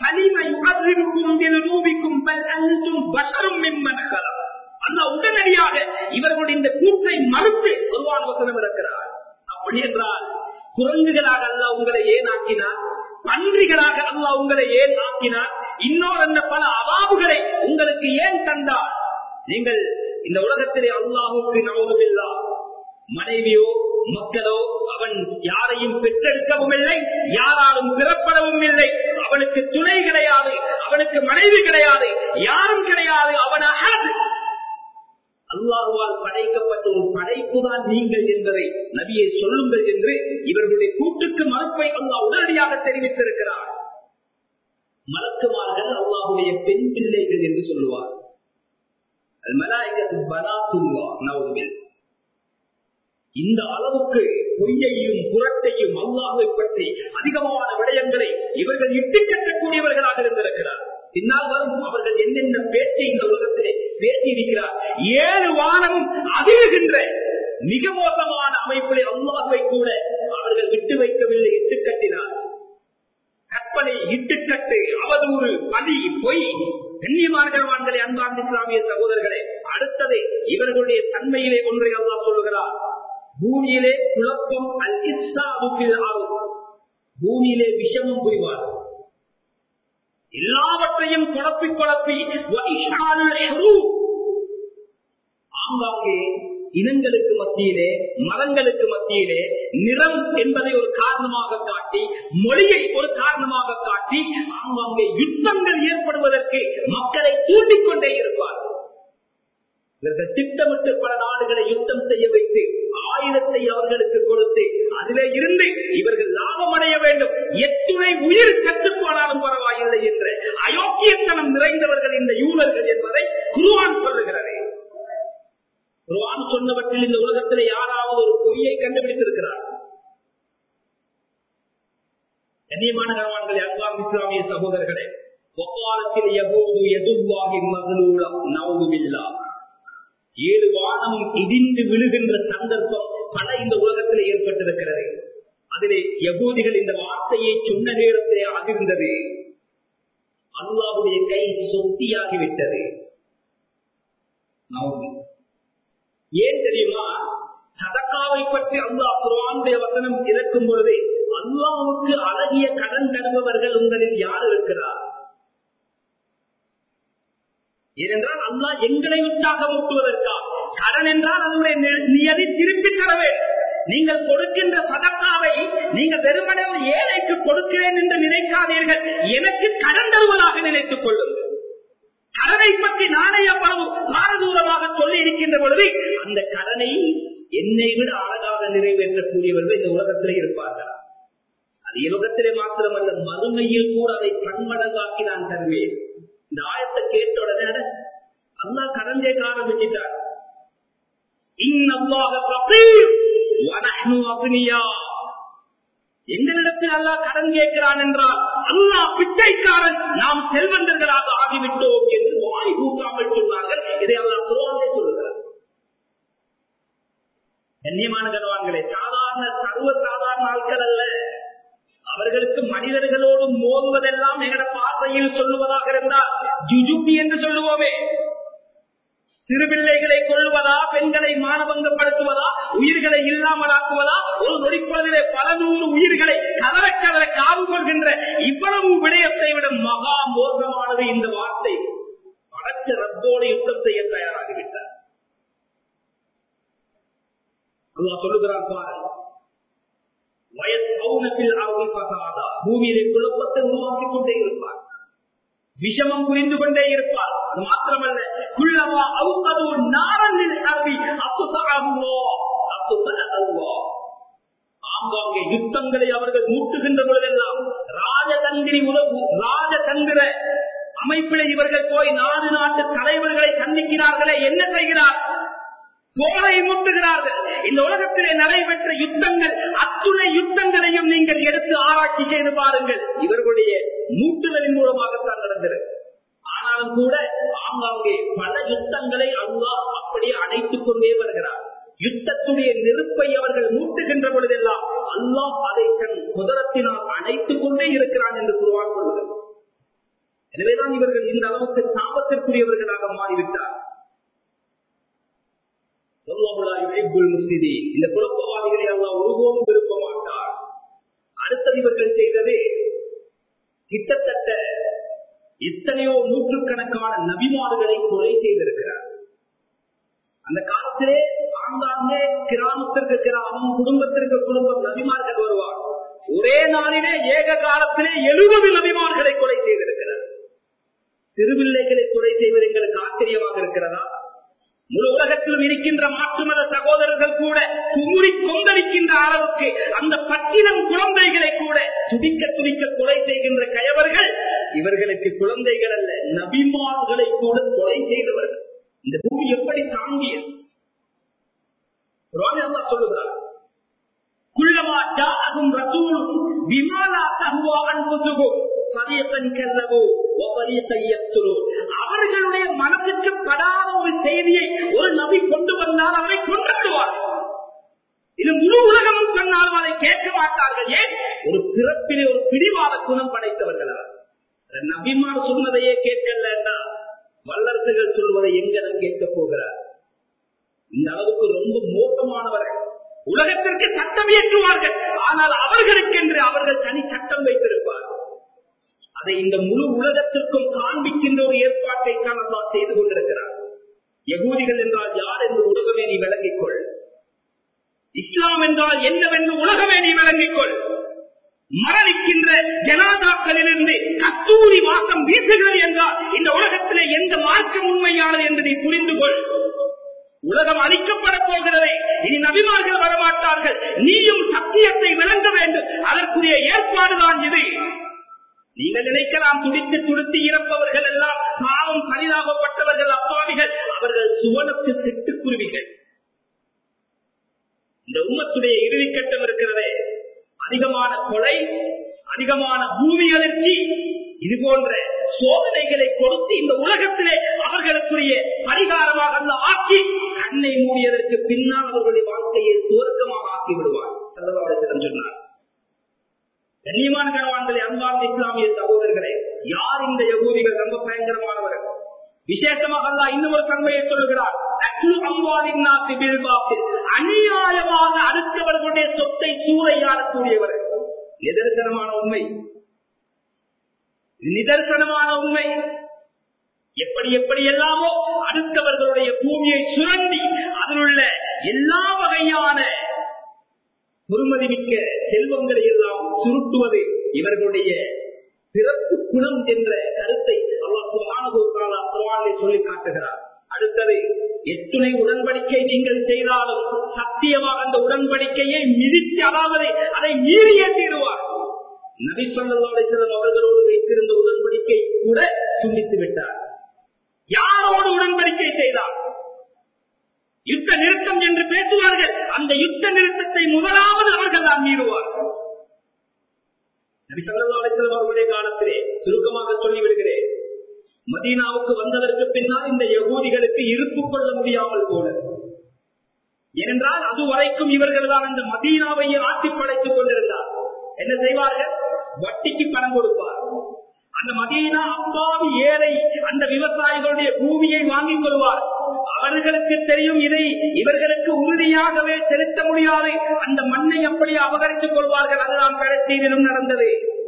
அல்லாஹ் உடனடியாக இவர்களுடைய இந்த கூற்றை மறுத்து ஒருவான வசனம் இருக்கிறார் அப்படி என்றால் குரங்குகளாக அல்ல உங்களை ஏன் ஆக்கினார் பன்றிகளாக அல்லாஹ் உங்களை ஏன் ஆக்கினார் இன்னொரு அந்த பல அவாபுகளை உங்களுக்கு ஏன் தந்தார் நீங்கள் இந்த உலகத்திலே அல்லாஹுக்கு நவதுமில்லா மனைவியோ மக்களோ அவன் யாரையும் பெற்றெடுக்கவும் இல்லை யாராலும் பிறப்படவும் இல்லை அவனுக்கு துணை கிடையாது அவனுக்கு மனைவி கிடையாது யாரும் கிடையாது அவன் அகது அல்லாஹுவால் படைக்கப்பட்ட ஒரு படைப்பு தான் நீங்கள் என்பதை நபியை சொல்லுங்கள் என்று இவர்களுடைய கூட்டுக்கு மறுப்பை அல்லாஹ் உடனடியாக தெரிவித்திருக்கிறார் மலக்குமார்கள் அல்லாஹுடைய பெண் பிள்ளைகள் என்று சொல்லுவார் இந்த அளவுக்கு பொய்யையும் புரட்டையும் அல்லாஹை பற்றி அதிகமான விடயங்களை இவர்கள் இட்டு கட்டக்கூடியவர்களாக இருந்திருக்கிறார் பின்னால் வரும் அவர்கள் என்னென்ன பேச்சை இந்த உலகத்திலே பேசியிருக்கிறார் ஏழு வானமும் அதிர்கின்ற மிக மோசமான அமைப்பிலே அல்லாஹை கூட அவர்கள் விட்டு வைக்கவில்லை இட்டு கட்டினார் கற்பனை இட்டுக்கட்டு அவதூறு பதி பொய் கண்ணியமானவர்களை அன்பார்ந்த இஸ்லாமிய சகோதரர்களே அடுத்தது இவர்களுடைய தன்மையிலே ஒன்றை அல்லா சொல்லுகிறார் பூமியிலே குழப்பம் அல் இஸ்லாமுக்கில் ஆகும் பூமியிலே விஷமம் புரிவார் எல்லாவற்றையும் குழப்பி குழப்பி ஆங்காங்கே இனங்களுக்கு மத்தியிலே மதங்களுக்கு மத்தியிலே நிறம் என்பதை ஒரு காரணமாக காட்டி மொழியை ஒரு காரணமாக காட்டி ஆங்காங்கே யுத்தங்கள் ஏற்படுவதற்கு மக்களை தூண்டிக் கொண்டே இருப்பார் இவர்கள் திட்டமிட்டு பல நாடுகளை யுத்தம் செய்ய வைத்து ஆயுதத்தை அவர்களுக்கு கொடுத்து அதிலே இருந்து இவர்கள் லாபம் அடைய வேண்டும் எத்துணை உயிர் கட்டுப்போனாலும் பரவாயில்லை என்ற அயோக்கியத்தனம் நிறைந்தவர்கள் இந்த யூனர்கள் என்பதை குருவான் சொல்லுகிறது குருவான் சொன்னவற்றில் இந்த உலகத்தில் யாராவது ஒரு பொய்யை கண்டுபிடித்திருக்கிறார் கண்ணியமான கணவான்களை அன்பாம் இஸ்லாமிய சகோதரர்களே ஒக்காலத்தில் எபோது எதுவாகி மகளூலம் நவுதுமில்லா ஏழு வானமும் இடிந்து விழுகின்ற சந்தர்ப்பம் பல இந்த உலகத்தில் ஏற்பட்டிருக்கிறது அதிலே யகூதிகள் இந்த வார்த்தையை சொன்ன நேரத்திலே அதிர்ந்தது அல்லாவுடைய கை சொத்தியாகிவிட்டது ஏன் தெரியுமா சதக்காவை பற்றி அல்லாஹ் குரானுடைய வசனம் இறக்கும் பொழுது அல்லாவுக்கு அழகிய கடன் தருபவர்கள் உங்களில் யார் இருக்கிறார் ஏனென்றால் அல்லா எங்களை உற்சாகமூட்டுவதற்கா கடன் என்றால் அதனுடைய நியதி திருப்பி தர வேண்டும் நீங்கள் கொடுக்கின்ற சதக்காவை நீங்கள் வெறுமனே ஏழைக்கு கொடுக்கிறேன் என்று நினைக்காதீர்கள் எனக்கு கடன் தருவதாக நினைத்துக் கொள்ளுங்கள் கடனை பற்றி நானே அவ்வளவு பாரதூரமாக சொல்லி இருக்கின்ற பொழுது அந்த கடனை என்னை விட அழகாக நிறைவேற்றக்கூடியவர்கள் இந்த உலகத்திலே இருப்பார்கள் அது உலகத்திலே மாத்திரமல்ல மறுமையில் கூட அதை பன்மடங்காக்கி நான் தருவேன் இந்த ஆயத்தை கேட்ட உடனே அல்லா கடன் கேட்க ஆரம்பிச்சிட்டார் எங்களிடத்தில் அல்லா கடன் கேட்கிறான் என்றால் அல்லா பிச்சைக்காரன் நாம் செல்வந்தர்களாக ஆகிவிட்டோம் என்று வாய் கூட்டாமல் சொன்னார்கள் இதை அல்லா குரோனே சொல்லுகிறார் கண்ணியமான கனவான்களே சாதாரண சர்வ சாதாரண ஆட்கள் அல்ல அவர்களுக்கு மனிதர்களோடு மோதுவதெல்லாம் எங்கட பாசையில் சொல்லுவதாக இருந்தால் ஜுஜுபி என்று சொல்லுவோமே சிறுபிள்ளைகளை கொள்வதா பெண்களை மானபங்கப்படுத்துவதா உயிர்களை இல்லாமலாக்குவதா ஒரு நொடிப்பதிலே பல நூறு உயிர்களை கதற கதற காவு கொள்கின்ற இவ்வளவு விடயத்தை விட மகா மோசமானது இந்த வார்த்தை படைச்ச ரத்தோடு யுத்தம் செய்ய தயாராகிவிட்டார் சொல்லுகிறான் பாருங்கள் பூமியிலே குழப்பத்தை உருவாக்கிக் கொண்டே இருப்பார் விஷமம் புரிந்து கொண்டே இருப்பார் அது மாத்திரமல்ல குள்ளவா அவுக்கது நாரனில் அருவி அப்பு தகாகுவோ அப்பு தகவோ ஆங்காங்கே யுத்தங்களை அவர்கள் மூட்டுகின்ற பொழுதெல்லாம் ராஜதந்திரி உறவு ராஜதந்திர அமைப்பில் இவர்கள் போய் நாடு நாட்டு தலைவர்களை சந்திக்கிறார்களே என்ன செய்கிறார் போரை முட்டுகிறார்கள் இந்த உலகத்திலே நடைபெற்ற யுத்தங்கள் அத்துணை யுத்தங்களையும் நீங்கள் எடுத்து ஆராய்ச்சி செய்து பாருங்கள் இவர்களுடைய மூட்டுதலின் மூலமாகத்தான் நடந்தது ஆனாலும் கூட ஆங்காங்கே பல யுத்தங்களை அல்லா அப்படியே அணைத்துக் கொண்டே வருகிறார் யுத்தத்துடைய நெருப்பை அவர்கள் மூட்டுகின்ற பொழுதெல்லாம் அல்லாஹ் அதை தன் குதிரத்தினால் அணைத்துக் கொண்டே இருக்கிறான் என்று குருவான் சொல்லுகிறது எனவேதான் இவர்கள் இந்த அளவுக்கு சாபத்திற்குரியவர்களாக மாறிவிட்டார் இந்த குழப்பவாதிகளை அல்லா ஒருபோதும் விரும்ப மாட்டார் அடுத்தது இவர்கள் செய்தது கிட்டத்தட்ட எத்தனையோ நூற்றுக்கணக்கான நபிமார்களை கொலை செய்திருக்கிறார் அந்த காலத்திலே ஆங்காங்கே கிராமத்திற்கு கிராமம் குடும்பத்திற்கு குடும்பம் நபிமார்கள் வருவார் ஒரே நாளிலே ஏக காலத்திலே எழுபது நபிமார்களை கொலை செய்திருக்கிறார் திருவில்லைகளை கொலை செய்வது எங்களுக்கு ஆச்சரியமாக இருக்கிறதா முழு உலகத்திலும் இருக்கின்ற மாற்று மத சகோதரர்கள் கூட குமுறி கொந்தளிக்கின்ற அளவுக்கு அந்த பட்டினம் குழந்தைகளை கூட துடிக்க துடிக்க கொலை செய்கின்ற கயவர்கள் இவர்களுக்கு குழந்தைகள் அல்ல நபிமார்களை கூட கொலை செய்தவர்கள் இந்த பூமி எப்படி தாங்கியது சொல்லுகிறார் குள்ளமா ஜாகும் ரசூலும் விமாலா தகுவா அன்புசுகும் அவர்களுடைய மனதிற்கு படாத ஒரு செய்தியை ஒரு நபி கொண்டு வந்தால் அவரை கொண்டு விடுவார் இது முழு உலகமும் சொன்னாலும் அதை கேட்க மாட்டார்கள் ஏன் ஒரு பிறப்பிலே ஒரு பிடிவாத குணம் படைத்தவர்களா நபிமார் சொன்னதையே கேட்கல வல்லரசுகள் சொல்வதை எங்கதான் கேட்க போகிறார் இந்த அளவுக்கு ரொம்ப மோசமானவர்கள் உலகத்திற்கு சட்டம் இயற்றுவார்கள் ஆனால் அவர்களுக்கென்று அவர்கள் தனி சட்டம் வைத்திருப்பார்கள் அதை இந்த முழு உலகத்திற்கும் காண்பிக்கின்ற ஒரு ஏற்பாட்டை தான் அல்லா செய்து கொண்டிருக்கிறார் யகூதிகள் என்றால் யார் என்று உலகமே நீ விளங்கிக் கொள் இஸ்லாம் என்றால் என்னவென்று உலகமே நீ விளங்கிக் கொள் மரணிக்கின்ற ஜனாதாக்களிலிருந்து கத்தூரி வாசம் வீசுகிறது என்றால் இந்த உலகத்திலே எந்த மார்க்கம் உண்மையானது என்று நீ புரிந்து கொள் உலகம் அழிக்கப்பட போகிறது இனி நபிமார்கள் வரமாட்டார்கள் நீயும் சத்தியத்தை விளங்க வேண்டும் அதற்குரிய ஏற்பாடுதான் இது நீங்கள் நினைக்கலாம் துடித்து துடித்து இறப்பவர்கள் எல்லாம் பாவம் பரிதாபப்பட்டவர்கள் அப்பாவிகள் அவர்கள் சுவனத்து சிட்டுக்குருவிகள் இந்த உம்மத்துடைய இறுதி கட்டம் இருக்கிறதே அதிகமான கொலை அதிகமான பூமி அதிர்ச்சி இது போன்ற சோதனைகளை கொடுத்து இந்த உலகத்திலே அவர்களுக்குரிய பரிகாரமாக அந்த ஆக்கி கண்ணை மூடியதற்கு பின்னால் அவர்களுடைய வாழ்க்கையை சுவர்க்கமாக ஆக்கி விடுவார் சதவாடத்திடம் சொன்னார் கண்ணியமான கணவான்களே அன்பார்ந்த இஸ்லாமிய சகோதரர்களே யார் இந்த யகூதிகள் ரொம்ப பயங்கரமானவர்கள் விசேஷமாக அல்லா இன்னொரு தன்மையை சொல்லுகிறார் அநியாயமாக அடுத்தவர்களுடைய சொத்தை சூறையாடக்கூடியவர்கள் நிதர்சனமான உண்மை நிதர்சனமான உண்மை எப்படி எப்படி எல்லாமோ அடுத்தவர்களுடைய பூமியை சுரண்டி அதிலுள்ள எல்லா வகையான பொறுமதிமிக்க செல்வங்களை எல்லாம் சுருட்டுவது இவர்களுடைய பிறப்பு குணம் என்ற கருத்தை அல்லாஹ் சுபானுபவத்தால் சொல்லி காட்டுகிறார் அடுத்தது எத்துணை உடன்படிக்கை நீங்கள் செய்தாலும் சத்தியமாக அந்த உடன்படிக்கையை மிதித்து அதாவது அதை மீறியே தீருவார் நபி சொல்லி அவர்களோடு வைத்திருந்த உடன்படிக்கை கூட துண்டித்து விட்டார் யாரோடு உடன்படிக்கை செய்தார் யுத்த நிறுத்தம் என்று பேசுவார்கள் அந்த யுத்த நிறுத்தத்தை முதலாவது அவர்கள் தான் மீறுவார் நபி சொல்லி அவர்களுடைய காலத்திலே சுருக்கமாக சொல்லிவிடுகிறேன் மதீனாவுக்கு வந்ததற்கு பின்னால் இந்த யகூதிகளுக்கு இருப்பு கொள்ள முடியாமல் போல ஏனென்றால் அதுவரைக்கும் இவர்கள் தான் அந்த மதீனாவையே ஆட்டி படைத்துக் கொண்டிருந்தார் என்ன செய்வார்கள் வட்டிக்கு பணம் கொடுப்பார் அந்த மதீனா அப்பாவி ஏழை அந்த விவசாயிகளுடைய பூமியை வாங்கிக் கொள்வார் அவர்களுக்கு தெரியும் இதை இவர்களுக்கு உறுதியாகவே செலுத்த முடியாது அந்த மண்ணை அப்படியே அபகரித்துக் கொள்வார்கள் அதுதான் பழத்தீரிலும் நடந்தது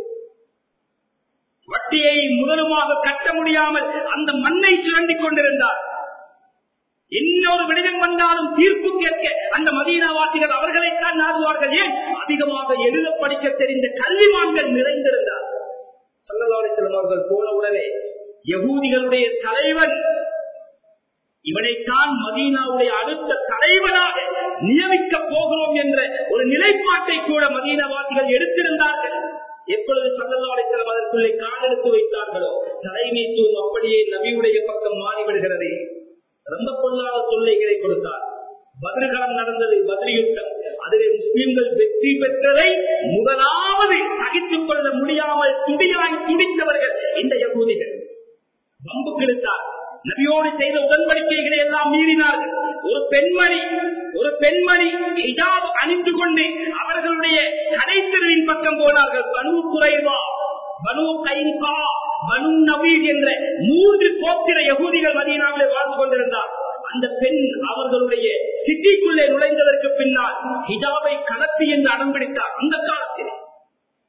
வட்டியை முதலுமாக கட்ட முடியாமல் அந்த மண்ணை சுரண்டிக் கொண்டிருந்தார் இன்னொரு விடயம் வந்தாலும் தீர்ப்பு கேட்க அந்த மதீனாவாசிகள் அவர்களைத்தான் நாடுவார்கள் ஏன் அதிகமாக எழுத படிக்க தெரிந்த கல்விமான்கள் நிறைந்திருந்தார் சொல்லலாளிசலம் அவர்கள் போன உடனே யகூதிகளுடைய தலைவன் இவனைத்தான் மதீனாவுடைய அடுத்த தலைவனாக நியமிக்க போகிறோம் என்ற ஒரு நிலைப்பாட்டை கூட மதீனவாசிகள் எடுத்திருந்தார்கள் எப்பொழுது சல்லல்லாஹிஸ்லாம் அதற்குள்ளே காலெடுத்து வைத்தார்களோ தலைமைத்துவம் அப்படியே நபியுடைய பக்கம் மாறிவிடுகிறது ரொம்ப பொல்லாத தொல்லைகளை கொடுத்தார் பதிர்களம் நடந்தது பதிரி யுத்தம் அதிலே முஸ்லிம்கள் வெற்றி பெற்றதை முதலாவது சகித்துக் கொள்ள முடியாமல் துடியாய் துடித்தவர்கள் இந்த யகூதிகள் வம்பு கிழித்தார் நபியோடு செய்த உடன்படிக்கைகளை எல்லாம் மீறினார்கள் ஒரு பெண்மணி ஒரு பெண்மணி ஹிஜாப் அணிந்து கொண்டு அவர்களுடைய கடைத்தெருவின் பக்கம் போனார்கள் பனு குறைவா பனு கைங்கா பனு நவீத் என்ற மூன்று கோத்திர யகூதிகள் மதீனாவிலே வாழ்ந்து கொண்டிருந்தார் அந்த பெண் அவர்களுடைய சிட்டிக்குள்ளே நுழைந்ததற்கு பின்னால் ஹிஜாபை கலத்தி என்று அடம்பிடித்தார் அந்த காலத்தில்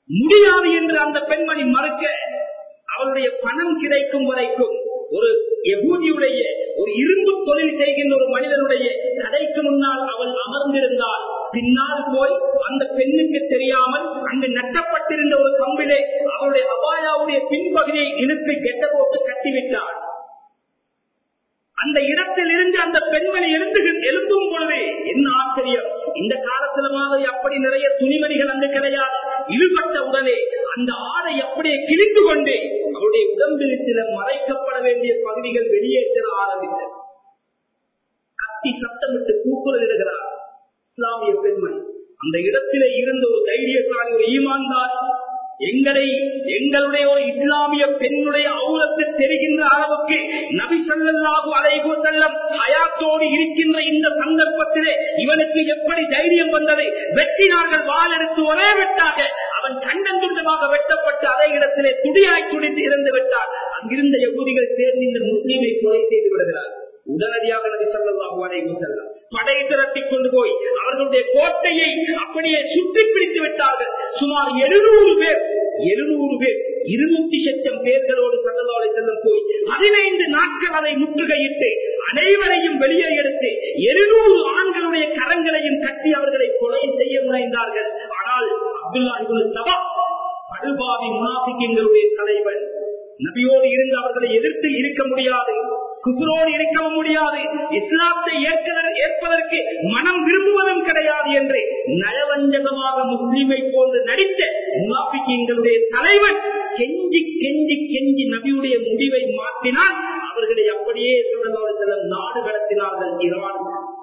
முடியாது என்று அந்த பெண்மணி மறுக்க அவளுடைய பணம் கிடைக்கும் வரைக்கும் ஒரு எகூதியுடைய ஒரு இரும்பு தொழில் செய்கின்ற ஒரு மனிதனுடைய கடைக்கு முன்னால் அவள் அமர்ந்திருந்தால் பின்னால் போய் அந்த பெண்ணுக்கு தெரியாமல் அங்கு நட்டப்பட்டிருந்த ஒரு கம்பிலே அவருடைய அபாயாவுடைய பின்பகுதியை இழுத்து கெட்ட போட்டு கட்டிவிட்டாள் அந்த இடத்தில் இருந்து அந்த பெண்மணி எழுந்து எழும்பும் பொழுது என்ன ஆச்சரியம் இந்த காலத்துல மாதிரி அப்படி நிறைய துணிமணிகள் அங்கு கிடையாது இழுபட்ட உடனே அந்த ஆடை அப்படியே கிழிந்து கொண்டு அவருடைய உடம்பில் சில மறைக்கப்பட வேண்டிய பகுதிகள் வெளியேற்ற ஆரம்பித்தது கத்தி சத்தமிட்டு கூக்குரல் இடுகிறார் இஸ்லாமிய பெண்மணி அந்த இடத்திலே இருந்த ஒரு தைரியசாலி ஒரு ஈமான்தார் எங்களை எங்களுடைய ஒரு இஸ்லாமிய பெண்ணுடைய அவுலத்து தெரிகின்ற அளவுக்கு நபி சொல்லல்லாஹு அலைகோ செல்லம் ஹயாத்தோடு இருக்கின்ற இந்த சந்தர்ப்பத்திலே இவனுக்கு எப்படி தைரியம் வந்தது வெட்டினார்கள் வாழெடுத்து ஒரே வெட்டாக அவன் கண்டன் துண்டமாக வெட்டப்பட்டு அதே இடத்திலே துடியாய் துடித்து இறந்து விட்டார் அங்கிருந்த யகுதிகள் சேர்ந்து இந்த முஸ்லீமை கொலை செய்து விடுகிறார் உடனடியாக நபி சொல்லல்லாஹு அலைஹி வஸல்லம் படை திரட்டி கொண்டு போய் அவர்களுடைய கோட்டையை அப்படியே சுற்றி பிடித்து விட்டார்கள் சுமார் எழுநூறு பேர் எழுநூறு பேர் இருநூத்தி லட்சம் பேர்களோடு சல்லல்லாஹு செல்லம் போய் பதினைந்து நாட்கள் அதை முற்றுகையிட்டு அனைவரையும் வெளியே எடுத்து எழுநூறு ஆண்களுடைய கரங்களையும் கட்டி அவர்களை கொலை செய்ய முனைந்தார்கள் ஆனால் அப்துல்லா இவனு சபா படுபாவி முனாபிக்கங்களுடைய தலைவன் நபியோடு இருந்து அவர்களை எதிர்த்து இருக்க முடியாது குசுரோடு இருக்கவும் முடியாது இஸ்லாத்தை ஏற்பதற்கு மனம் விரும்புவதும் கிடையாது என்று நயவஞ்சகமாக முஸ்லீமை போன்று நடித்த முனாபிக்கங்களுடைய தலைவன் கெஞ்சி கெஞ்சி கெஞ்சி நபியுடைய முடிவை மாற்றினால் அவர்களை அப்படியே சொல்ல நாடு கடத்தினார்கள் ஈரான்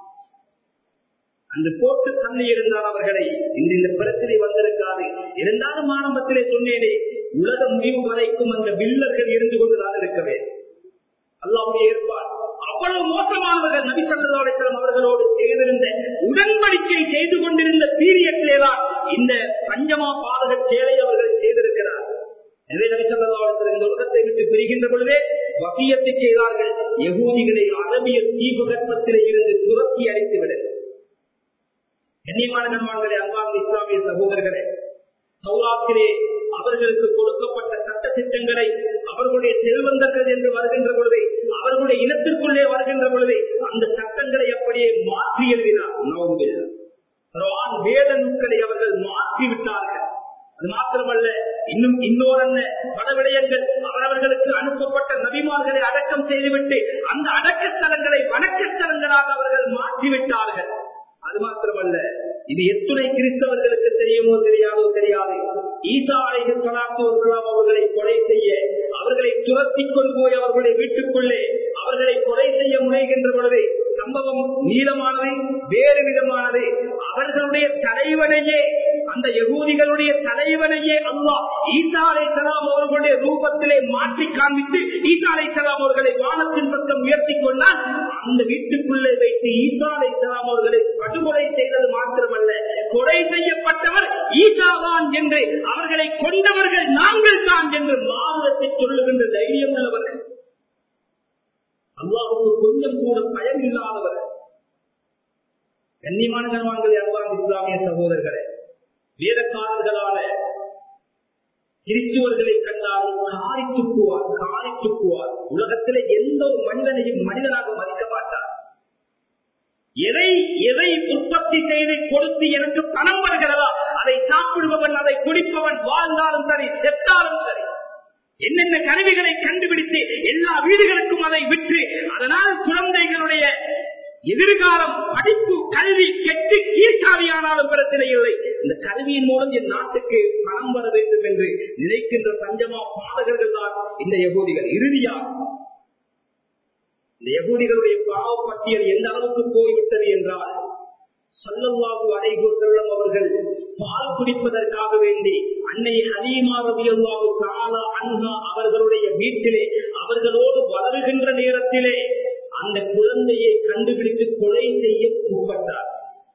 அந்த போட்டு தள்ளி இருந்தால் அவர்களை இந்த இந்த பிரச்சனை வந்திருக்காது இருந்தாலும் ஆரம்பத்திலே சொன்னேனே உலக முடிவு வரைக்கும் அந்த வில்லர்கள் இருந்து கொண்டுதான் இருக்கவே அல்லாவுடைய ஏற்பாடு அவ்வளவு மோசமானவர்கள் நபி சல்லாசலம் அவர்களோடு செய்திருந்த உடன்படிக்கை செய்து கொண்டிருந்த பீரியட்லேதான் இந்த பஞ்சமா பாதக செயலை அவர்கள் செய்திருக்கிறார் எனவே நபி சல்லாசலம் இந்த உலகத்தை விட்டு பிரிகின்ற பொழுதே வசியத்தை செய்தார்கள் யகூதிகளை அரபிய தீபகற்பத்திலே இருந்து துரத்தி அடித்து விடுங்கள் கண்ணியமான கண்மான்களே அன்பார்ந்த இஸ்லாமிய சகோதரர்களே சௌராத்திலே அவர்களுக்கு கொடுக்கப்பட்ட சட்ட திட்டங்களை அவர்களுடைய செல்வந்தர்கள் என்று வருகின்ற பொழுது அவர்களுடைய இனத்திற்குள்ளே வருகின்ற பொழுது அந்த சட்டங்களை அப்படியே மாற்றி எழுதினார் நோவில் வேத நூல்களை அவர்கள் மாற்றி விட்டார்கள் அது மாத்திரமல்ல இன்னும் இன்னொரு பல விடயங்கள் அவரவர்களுக்கு அனுப்பப்பட்ட நபிமார்களை அடக்கம் செய்துவிட்டு அந்த அடக்க ஸ்தலங்களை வணக்க ஸ்தலங்களாக அவர்கள் மாற்றிவிட்டார்கள் அது மாத்திரமல்ல இது எத்துணை கிறிஸ்தவர்களுக்கு தெரியுமோ தெரியாதோ தெரியாது ஈசா அலைஹி ஸலாத்து வஸலாம் அவர்களை கொலை செய்ய அவர்களை துரத்தி கொண்டு போய் அவர்களுடைய வீட்டுக்குள்ளே அவர்களை கொலை செய்ய முனைகின்ற பொழுது சம்பவம் நீளமானது வேறு விதமானது அவர்களுடைய தலைவனையே அந்த யகூதிகளுடைய தலைவனையே அல்லாஹ் ஈசா அலை சலாம் அவர்களுடைய ரூபத்திலே மாற்றி காண்பித்து ஈசா அலை சலாம் அவர்களை வானத்தின் பக்கம் உயர்த்தி கொண்டால் அந்த வீட்டுக்குள்ளே வைத்து ஈசா அலை சலாம் அவர்களை படுகொலை செய்தது மாத்திரமல்ல கொலை செய்யப்பட்டவர் ஈசாதான் என்று அவர்களை கொண்டவர்கள் நாங்கள் தான் என்று மாநிலத்தை சொல்லுகின்ற தைரியம் உள்ளவர்கள் அல்லாவுக்கு கொஞ்சம் கூட பயம் இல்லாதவர்கள் கண்ணியமான கண்வான்களை அன்பான இஸ்லாமிய சகோதரர்களே வேதக்காரர்களான கிறிஸ்துவர்களை கண்டாலும் காரி துப்புவார் காரி துப்புவார் உலகத்திலே எந்த ஒரு மனிதனையும் மனிதனாக மதிக்க மாட்டார் எதை எதை உற்பத்தி செய்து கொடுத்து எனக்கு பணம் வருகிறதா அதை சாப்பிடுபவன் அதை குடிப்பவன் வாழ்ந்தாலும் சரி செத்தாலும் சரி என்னென்ன கருவிகளை கண்டுபிடித்து எல்லா வீடுகளுக்கும் அதை விற்று அதனால் குழந்தைகளுடைய எதிர்காலம் படிப்பு கல்வி கெட்டு கீழ்காவியானாலும் பிரச்சனை இல்லை இந்த கல்வியின் மூலம் என் நாட்டுக்கு பணம் வர வேண்டும் என்று நினைக்கின்ற பஞ்சமா பாடகர்கள் தான் இந்த யகோதிகள் இறுதியாக இந்த யகூதிகளுடைய பாவ பட்டியல் எந்த அளவுக்கு போய்விட்டது என்றால் சல்லவாகு அடைகு செல்லம் அவர்கள் பால் குடிப்பதற்காக வேண்டி அன்னை ஹலீமா ரபியல்லாவு காலா அன்ஹா அவர்களுடைய வீட்டிலே அவர்களோடு வளருகின்ற நேரத்திலே அந்த குழந்தையை கண்டுபிடித்து கொலை செய்ய முற்பட்டார்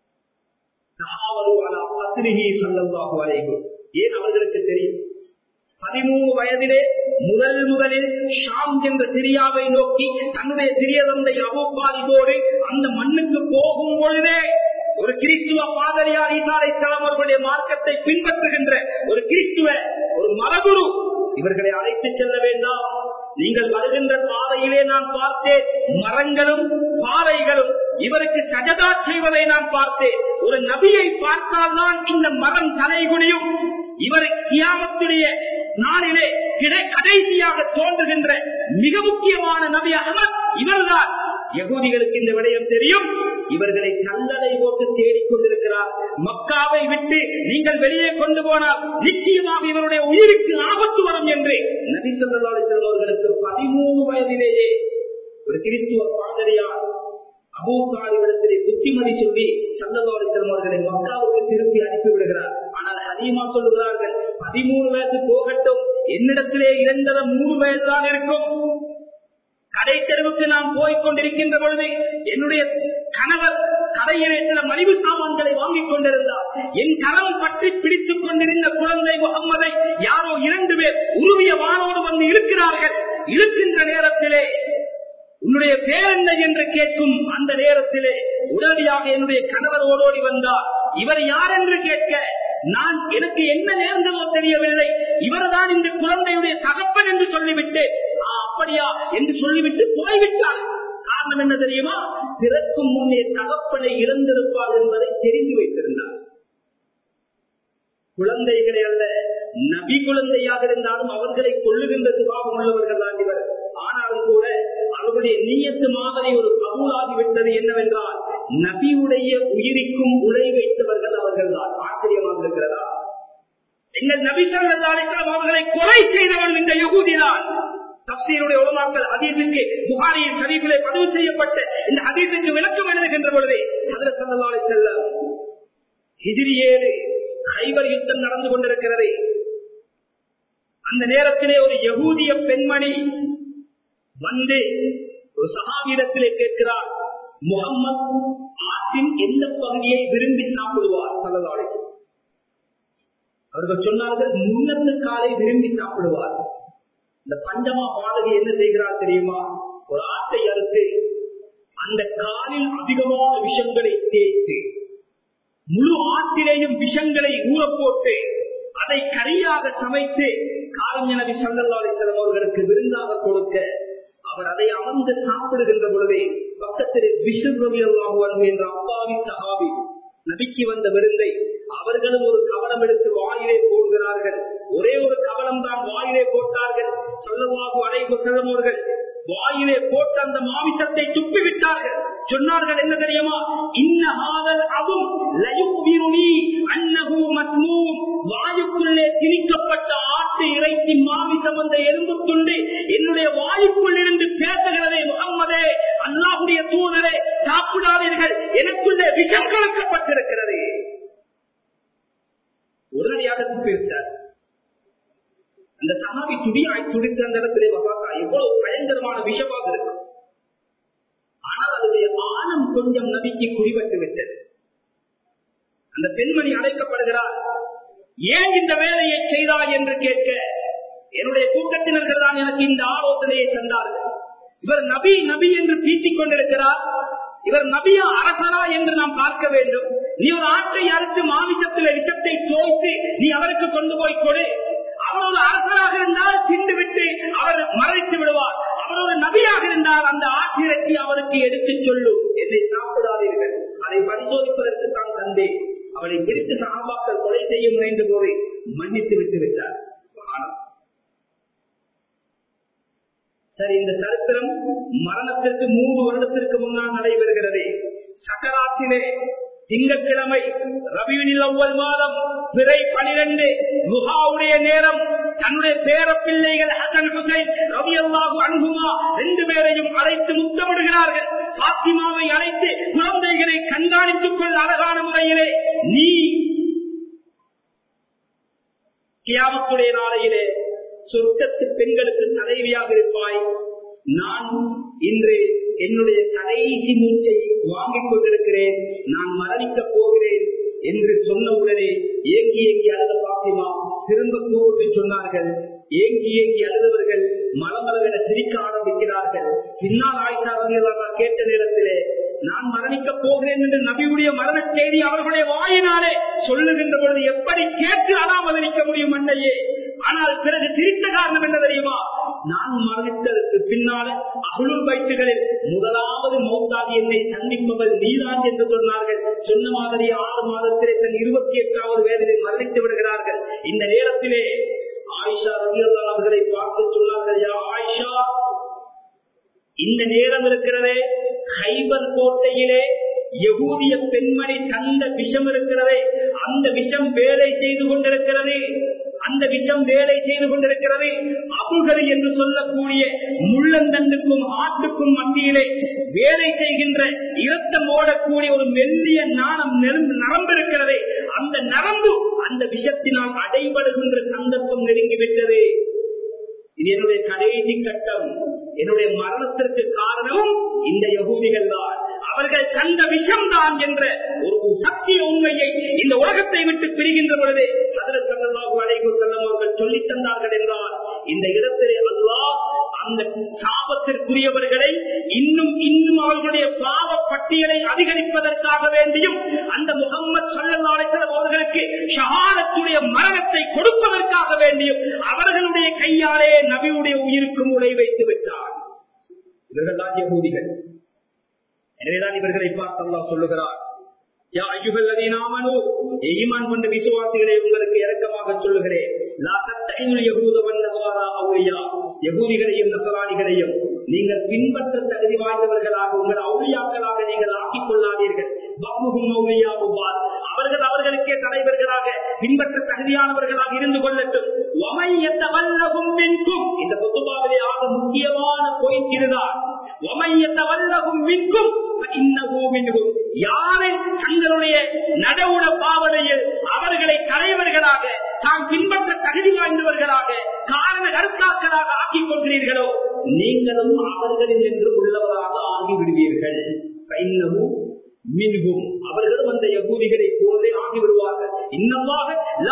ஏன் அவர்களுக்கு தெரியும் பதிமூணு வயதிலே முதல் முதலில் ஷாம் என்ற சிரியாவை நோக்கி தன்னுடைய சிறிய தந்தை அபுபாலிபோடு அந்த மண்ணுக்கு போகும் பொழுதே ஒரு கிறிஸ்துவ பாதரியார் ஈசாலை அவர்களுடைய மார்க்கத்தை பின்பற்றுகின்ற ஒரு கிறிஸ்துவ ஒரு மரகுரு இவர்களை அழைத்து செல்ல வேண்டாம் நீங்கள் வருகின்ற பாதையிலே நான் பார்த்தேன் மரங்களும் பாறைகளும் இவருக்கு சஜதா செய்வதை நான் பார்த்தேன் ஒரு நபியை பார்த்தால்தான் இந்த மரம் தலைகுனியும் இவர் கியாமத்துடைய நாளிலே கிடை கடைசியாக தோன்றுகின்ற மிக முக்கியமான நபி அகமத் இவர்தான் யகூதிகளுக்கு இந்த விடயம் தெரியும் இவர்களை கல்லறை போட்டு தேடிக் கொண்டிருக்கிறார் மக்காவை விட்டு நீங்கள் வெளியே கொண்டு போனால் நிச்சயமாக இவருடைய உயிருக்கு ஆபத்து வரும் என்று நபி சொல்லி அவர்களுக்கு பதிமூணு வயதிலேயே ஒரு கிறிஸ்துவ பாதரியார் அபூசாரிடத்திலே புத்திமதி சொல்லி சந்ததோடு செல்வர்களை மக்காவுக்கு திருப்பி அனுப்பி விடுகிறார் ஆனால் ஹரீமா சொல்லுகிறார்கள் பதிமூணு வயசு போகட்டும் என்னிடத்திலே இரண்டரை மூணு வயது தான் இருக்கும் கடை தெருவுக்கு நாம் போய்க் கொண்டிருக்கின்ற பொழுது என்னுடைய கணவர் கடையிலே சில மலிவு சாமான்களை வாங்கிக் கொண்டிருந்தார் என் கரம் பற்றி பிடித்துக் கொண்டிருந்த குழந்தை முகம்மதை யாரோ இரண்டு பேர் உருவிய வானோடு வந்து இருக்கிறார்கள் இழுக்கின்ற நேரத்திலே உன்னுடைய பேர் என்ன என்று கேட்கும் அந்த நேரத்திலே உடனடியாக என்னுடைய கணவர் ஓடோடி வந்தார் இவர் யார் என்று கேட்க நான் எனக்கு என்ன நேர்ந்ததோ தெரியவில்லை இவர்தான் இந்த குழந்தையுடைய தகப்பன் என்று சொல்லிவிட்டு "ஆ, அப்படியா என்று சொல்லிவிட்டு போய்விட்டார் காரணம் என்ன தெரியுமா பிறக்கும் முன்னே தகப்பனை இழந்திருப்பார் என்பதை தெரிந்து வைத்திருந்தார் குழந்தைகளை அல்ல நபி குழந்தையாக இருந்தாலும் அவர்களை கொள்ளுகின்ற சுபாவம் உள்ளவர்கள் தான் இவர் ஆனாலும் கூட அவருடைய நீயத்து மாதிரி ஒரு கபூலாகிவிட்டது என்னவென்றால் நபியுடைய உயிரிக்கும் உலை வைத்தவர்கள் அவர்கள் தான் ஆச்சரியமாக இருக்கிறதா எங்கள் நபி சல்லாஸ்லாம் அவர்களை கொலை செய்தவன் இந்த யகுதிதான் தப்சீருடைய உலமாக்கள் அதீதுக்கு புகாரியின் ஷரீஃபிலே பதிவு செய்யப்பட்ட இந்த அதீதுக்கு விளக்கம் எழுதுகின்ற பொழுதே அதில் சல்லல்லாஹு செல்லம் ஹிஜிரி ஏழு ஹைபர் யுத்தம் நடந்து கொண்டிருக்கிறது அந்த நேரத்திலே ஒரு யகூதிய பெண்மணி வந்து ஒரு சகாவிடத்திலே கேட்கிறார் முகம்மது ஆற்றின் எந்த பகுதியை விரும்பி சாப்பிடுவார் சல்லதாளை அவர்கள் சொன்னார்கள் முன்னத்து காலை விரும்பி சாப்பிடுவார் இந்த பஞ்சமா பாடகி என்ன செய்கிறார் தெரியுமா ஒரு ஆட்டை அறுத்து அந்த காலில் அதிகமான விஷங்களை தேய்த்து முழு ஆற்றிலேயும் விஷங்களை ஊற போட்டு அதை கரியாக சமைத்து காரிஞனவி சல்லல்லாலை அவர்களுக்கு விருந்தாக கொடுக்க அவர் அதை அமர்ந்து சாப்பிடுகின்ற பொழுதே பக்கத்திலே விசுவம் என்ற அப்பாவி சகாவி நபிக்கு வந்த விருந்தை அவர்களும் ஒரு கவனம் எடுத்து வாயிலே போடுகிறார்கள் ஒரே ஒரு கவனம் தான் வாயிலே போட்டார்கள் சொல்லவாகு அடைப்பு செல்லமோர்கள் வாயிலே போட்டு அந்த மாமிசத்தை துப்பி விட்டார்கள் சொன்னார்கள் என்ன தெரியுமா இன்னஹாதல் அவும் லயுபிருனி அன்னஹு மஸ்மூம் வாயுக்குள்ளே திணிக்கப்பட்ட ஆட்டு இறைச்சி மாமிசம் அந்த எலும்பு துண்டு என்னுடைய வாயுக்குள் இருந்து பேசுகிறதே முகம்மதே அல்லாஹுடைய தூதரே சாப்பிடாதீர்கள் எனக்குள்ளே விஷம் கலக்கப்பட்டிருக்கிறது உடனடியாக துப்பிவிட்டார் அந்த சகாபி துடியாய் துடித்த அந்த இடத்திலே வகாத்தா எவ்வளவு பயங்கரமான விஷமாக இருக்கும் ஆனால் அதனுடைய ஆழம் கொஞ்சம் நபிக்கு குறிபட்டு விட்டது அந்த பெண்மணி அழைக்கப்படுகிறார் ஏன் இந்த வேலையை செய்தாய் என்று கேட்க என்னுடைய கூட்டத்தினர்கள் தான் எனக்கு இந்த ஆலோசனையை தந்தார்கள் இவர் நபி நபி என்று பீத்திக் கொண்டிருக்கிறார் இவர் நபியா அரசரா என்று நாம் பார்க்க வேண்டும் நீ ஒரு ஆட்டை அறுத்து மாமிசத்தில் விஷத்தை தோய்த்து நீ அவருக்கு கொண்டு போய் கொடு அவர் ஒரு அரசராக இருந்தால் திண்டு விட்டு அவர் மறைத்து விடுவார் அவர் ஒரு நபியாக இருந்தால் அந்த ஆட்டிறச்சி அவருக்கு எடுத்து சொல்லும் என்னை சாப்பிடாதீர்கள் அதை பரிசோதிப்பதற்கு தான் தந்தேன் அவரை பிடித்து சாபாக்கள் கொலை செய்ய முனைந்த போது மன்னித்து விட்டு விட்டார் சுப்ஹானல்லாஹ். சரி இந்த சரித்திரம் மரணத்திற்கு மூன்று வருடத்திற்கு முன்னால் நடைபெறுகிறது சக்கராத்திலே திங்கட்கிழமை ரபியுனில் ஒவ்வொரு மாதம் பிறை பனிரெண்டு முகாவுடைய நேரம் தன்னுடைய பேர பிள்ளைகள் ஹசன் ஹுசைன் ரவி அல்லாஹு அன்புமா ரெண்டு பேரையும் அழைத்து முத்தமிடுகிறார்கள் பாத்திமாவை அழைத்து குழந்தைகளை கண்காணித்துக் கொள்ள அழகான முறையிலே நீ கியாமத்துடைய நாளையிலே சொர்க்கத்து பெண்களுக்கு தலைவியாக இருப்பாய் நான் இன்று என்னுடைய கடைசி மூச்சை வாங்கிக் கொண்டிருக்கிறேன் நான் மரணிக்கப் போகிறேன் என்று சொன்னவுடனே ஏங்கி ஏங்கி அழுத பாத்திமா திரும்ப கூப்பிட்டு சொன்னார்கள் ஏங்கி ஏங்கி அழுதவர்கள் மலமளவென சிரிக்க ஆரம்பிக்கிறார்கள் பின்னால் ஆயிஷா அவர்கள் கேட்ட நேரத்திலே நான் மரணிக்க போகிறேன் என்று நபியுடைய மரண செய்தி அவர்களுடைய வாயினாலே சொல்லுகின்ற பொழுது எப்படி கேட்டு அனாமதரிக்க முடியும் அண்ணையே ஆனால் பிறகு திரித்த காரணம் என்ன தெரியுமா நான் மரணித்ததற்கு பின்னால அகுளும் வயிற்றுகளில் முதலாவது மௌத்தாதி என்னை சந்திப்பவர் நீதான் என்று சொன்னார்கள் சொன்ன மாதிரி ஆறு மாதத்திலே தன் இருபத்தி எட்டாவது வேதனை மரணித்து விடுகிறார்கள் இந்த நேரத்திலே ஆயிஷா ரவி அவர்களை பார்த்து சொன்னார்கள் யா ஆயிஷா இந்த நேரம் இருக்கிறதே ஹைபர் கோட்டையிலே யகூதிய பெண்மணி தந்த விஷம் இருக்கிறதே அந்த விஷம் வேலை செய்து கொண்டிருக்கிறது அந்த விஷம் வேலை செய்து கொண்டிருக்கிறது அபுகரி என்று சொல்லக்கூடிய முள்ளந்தண்டுக்கும் ஆட்டுக்கும் மத்தியிலே வேலை செய்கின்ற இரத்தம் ஓடக்கூடிய ஒரு மெல்லிய நாணம் நரம்பு இருக்கிறதே அந்த நரம்பு அந்த விஷத்தினால் அடைபடுகின்ற சந்தர்ப்பம் நெருங்கிவிட்டது இது என்னுடைய கடைசி கட்டம் என்னுடைய மரணத்திற்கு காரணமும் இந்த யகூதிகள் தான் அவர்கள் கண்ட விஷம் தான் என்ற ஒரு சத்திய உண்மையை இந்த உலகத்தை விட்டு பிரிகின்ற பொழுது அதில் செல்லமாக அழைப்பு செல்லம் அவர்கள் சொல்லித் தந்தார்கள் என்றால் இந்த இடத்திலே அல்லாஹ் அந்த சாபத்திற்குரியவர்களை இன்னும் இன்னும் அவர்களுடைய பாவ பட்டியலை அதிகரிப்பதற்காக வேண்டியும் அந்த முகம்மது சல்லல்லாசலம் அவர்களுக்கு ஷஹாரத்துடைய மரணத்தை கொடுப்பதற்காக வேண்டியும் அவர்களுடைய கையாலே நபியுடைய உயிருக்கு முறை வைத்து விட்டார் இவர்கள் தான் யகூதிகள் எனவேதான் இவர்களை பார்த்து அல்லாஹ் சொல்லுகிறார் யா ஐயுகள் அதீனாமனு ஈமான் கொண்ட விசுவாசிகளை உங்களுக்கு இறக்கமாக சொல்லுகிறேன் யகூதிகளையும் நசராணிகளையும் நீங்கள் பின்பற்ற தகுதி வாய்ந்தவர்களாக உங்கள் அவுளியாக்களாக நீங்கள் ஆக்கிக் கொள்ளாதீர்கள் அவர்கள் அவர்களுக்கே தலைவர்களாக பின்பற்ற தகுதியானவர்களாக இருந்து கொள்ளட்டும் இந்த பொதுவாகவே ஆக முக்கியமான பொய் இதுதான் யாரை தங்களுடைய நடவுட பாவனையில் அவர்களை தலைவர்களாக தாம் பின்பற்ற தகுதி வாய்ந்தவர்களாக காரண கருத்தாக்களாக ஆக்கிக் கொள்கிறீர்களோ நீங்களும் அவர்களில் என்று உள்ளவராக ஆகிவிடுவீர்கள் மின்கும் அவர்களும் அந்த யகூதிகளை போன்றே ஆகிவிடுவார்கள் இன்னமாக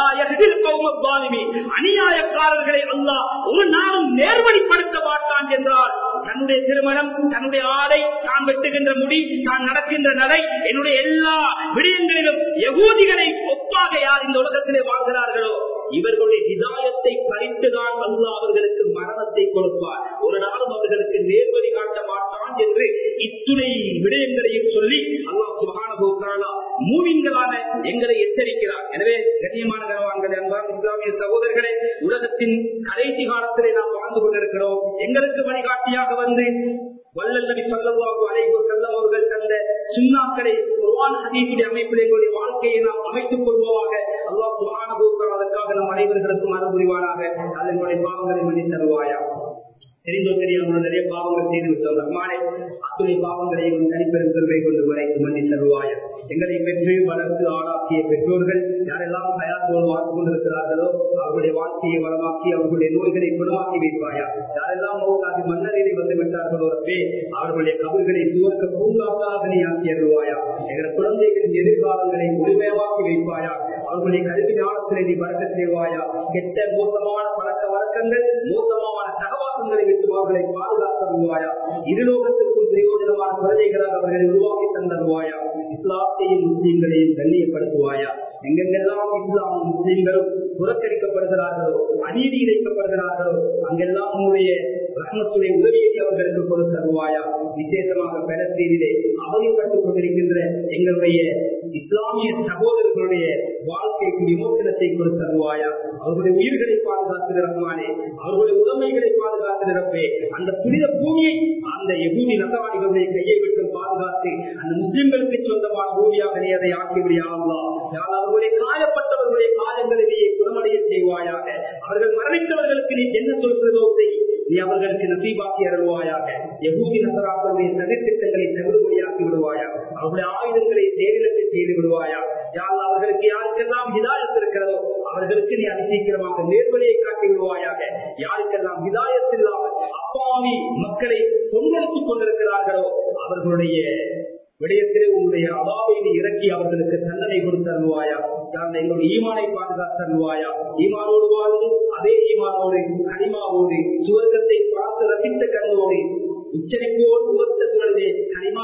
அநியாயக்காரர்களை அல்லா ஒரு நாளும் நேர்வழிப்படுத்த மாட்டான் என்றால் தன்னுடைய திருமணம் தன்னுடைய ஆடை தான் வெட்டுகின்ற முடி தான் நடக்கின்ற நடை என்னுடைய எல்லா விடயங்களிலும் யகூதிகளை ஒப்பாக யார் இந்த உலகத்திலே வாழ்கிறார்களோ இவர்களுடைய ஹிதாயத்தை பறித்துதான் அல்லா அவர்களுக்கு மரணத்தை கொடுப்பார் ஒரு நாளும் அவர்களுக்கு நேர்வழி காட்ட மாட்டான் என்று இத்துணை விடயங்களையும் சொல்லி அல்லா சுகான மூவின்களான எங்களை எச்சரிக்கிறார் எனவே கண்ணியமான கனவான்கள் அன்பான இஸ்லாமிய சகோதரர்களே உலகத்தின் கடைசி காலத்திலே நாம் வாழ்ந்து கொண்டிருக்கிறோம் எங்களுக்கு வழிகாட்டியாக வந்து வல்லல்லவி சொல்லவாகு அழைப்பு செல்லம் அவர்கள் தந்த சுண்ணாக்களை குர்ஆன் ஹதீஸுடைய அமைப்பில் எங்களுடைய வாழ்க்கையை நாம் அமைத்துக் கொள்வோமாக அல்லாஹ் சுஹானஹு அதற்காக நம் அனைவர்களுக்கும் அனுபுரிவானாக அது எங்களுடைய பாவங்களை மன்னித் தருவாயா தெரிந்தோ தெரியாமல் நிறைய பாவங்கள் செய்து விட்டோம் ரஹ்மானே அத்துணை பாவங்களையும் தனிப்பெரும் பெருமை கொண்டு வரைத்து மன்னி தருவாய எங்களை பெற்று வளர்த்து ஆளாக்கிய பெற்றோர்கள் யாரெல்லாம் தயாரோடு வாழ்ந்து கொண்டிருக்கிறார்களோ அவர்களுடைய வாழ்க்கையை வளமாக்கி அவர்களுடைய நோய்களை குணமாக்கி வைப்பாயா யாரெல்லாம் மௌத்தாகி மன்னரிலே வந்து விட்டார்களோ ரப்பே அவர்களுடைய கபர்களை சுவர்க்க பூங்காக்காக நீ ஆக்கி அருள்வாயா எங்கள் குழந்தைகளின் எதிர்காலங்களை முழுமையாக்கி வைப்பாயா அவர்களுடைய கல்வி ஞானத்திலே நீ வளர்க்க செய்வாயா கெட்ட மோசமான பழக்க வழக்கங்கள் மோசமான சகவாசங்களை விட்டு அவர்களை பாதுகாத்தருவாயா இருலோகத்திற்கும் பிரயோஜனமான குழந்தைகளாக அவர்களை உருவாக்கி தந்தருவாயா இஸ்லாத்தையும் முஸ்லீம்களையும் கண்ணியப்படுத்துவாயா எங்கெங்கெல்லாம் இஸ்லாம் முஸ்லீம்களும் புறக்கணிக்கப்படுகிறார்களோ அநீதி இழைக்கப்படுகிறார்களோ அங்கெல்லாம் உன்னுடைய ரத்னத்துடைய உதவியை அவர்களுக்கு கொடுத்தருவாயா விசேஷமாக பலஸ்தீனிலே அவதிப்பட்டுக் கொண்டிருக்கின்ற எங்களுடைய இஸ்லாமிய சகோதரர்களுடைய வாழ்க்கைக்கு விமோசனத்தை கொடுத்தருவாயா அவர்களுடைய உயிர்களை பாதுகாத்து ரஹ்மானே அவர்களுடைய உடமைகளை பாதுகாத்து நிரப்பே அந்த புனித பூமியை அந்த எகூதி நசவாடிகளுடைய கையை விட்டு பாதுகாத்து அந்த முஸ்லிம்களுக்கு சொந்தமான பூமியாக நீ அதை ஆக்கிவிடியாங்களா அவர்களுடைய காயப்பட்டவர்களுடைய காயங்களிலேயே குணமடைய செய்வாயாக அவர்கள் மரணித்தவர்களுக்கு நீ என்ன சொல்கிறதோ நீ அவர்களுக்கு நசீபாக்கி அருள்வாயாக எகூதி நசராக்களுடைய சதித்திட்டங்களை தகுதியாக்கி விடுவாயா அவருடைய ஆயுதங்களை தேவிலக்கு செய்து விடுவாயா யார் அவர்களுக்கு யாருக்கெல்லாம் ஹிதாயத் இருக்கிறதோ அவர்களுக்கு நீ அதிசீக்கிரமாக நேர்வழியை காட்டி விடுவாயாக யாருக்கெல்லாம் ஹிதாயத் இல்லாமல் அப்பாவி மக்களை சொந்தெடுத்துக் கொண்டிருக்கிறார்களோ அவர்களுடைய விடயத்திலே உன்னுடைய அவாவை நீ இறக்கி அவர்களுக்கு தண்டனை கொடுத்தருவாயா யார் எங்களுடைய ஈமானை பாதுகாத்தருவாயா ஈமானோடு வாழ்ந்து அதே ஈமானோடு கனிமாவோடு சுவர்க்கத்தை பார்த்து ரசித்த கண்ணோடு உச்சரிப்போடு உகத்த குரலே கனிமா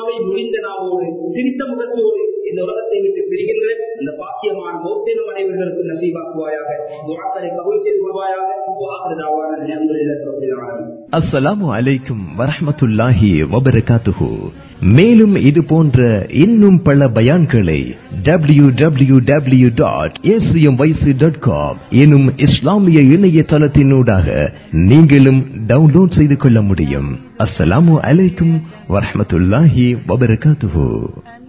ஜுமாவை முடிந்த நாவோடு சிரித்த முகத்தோடு இந்த உலகத்தை விட்டு பிரிகின்ற அந்த பாக்கியமான மௌத்தினம் அனைவர்களுக்கு நசீபாக்குவாயாக துவாக்களை கபூல் செய்து கொள்வாயாக வாக்குதாவான அல்ஹம்துலில்லாஹி அஸ்ஸலாமு அலைக்கும் வரஹ்மத்துல்லாஹி வபரகாத்துஹு மேலும் இது போன்ற இன்னும் பல பயான்களை W W W dot dot com எனும் இஸ்லாமிய இணையதளத்தினூடாக நீங்களும் டவுன்லோட் செய்து கொள்ள முடியும் அஸ்ஸலாமு அலைக்கும் வரஹ்மத்துல்லாஹி வபரகாத்துஹு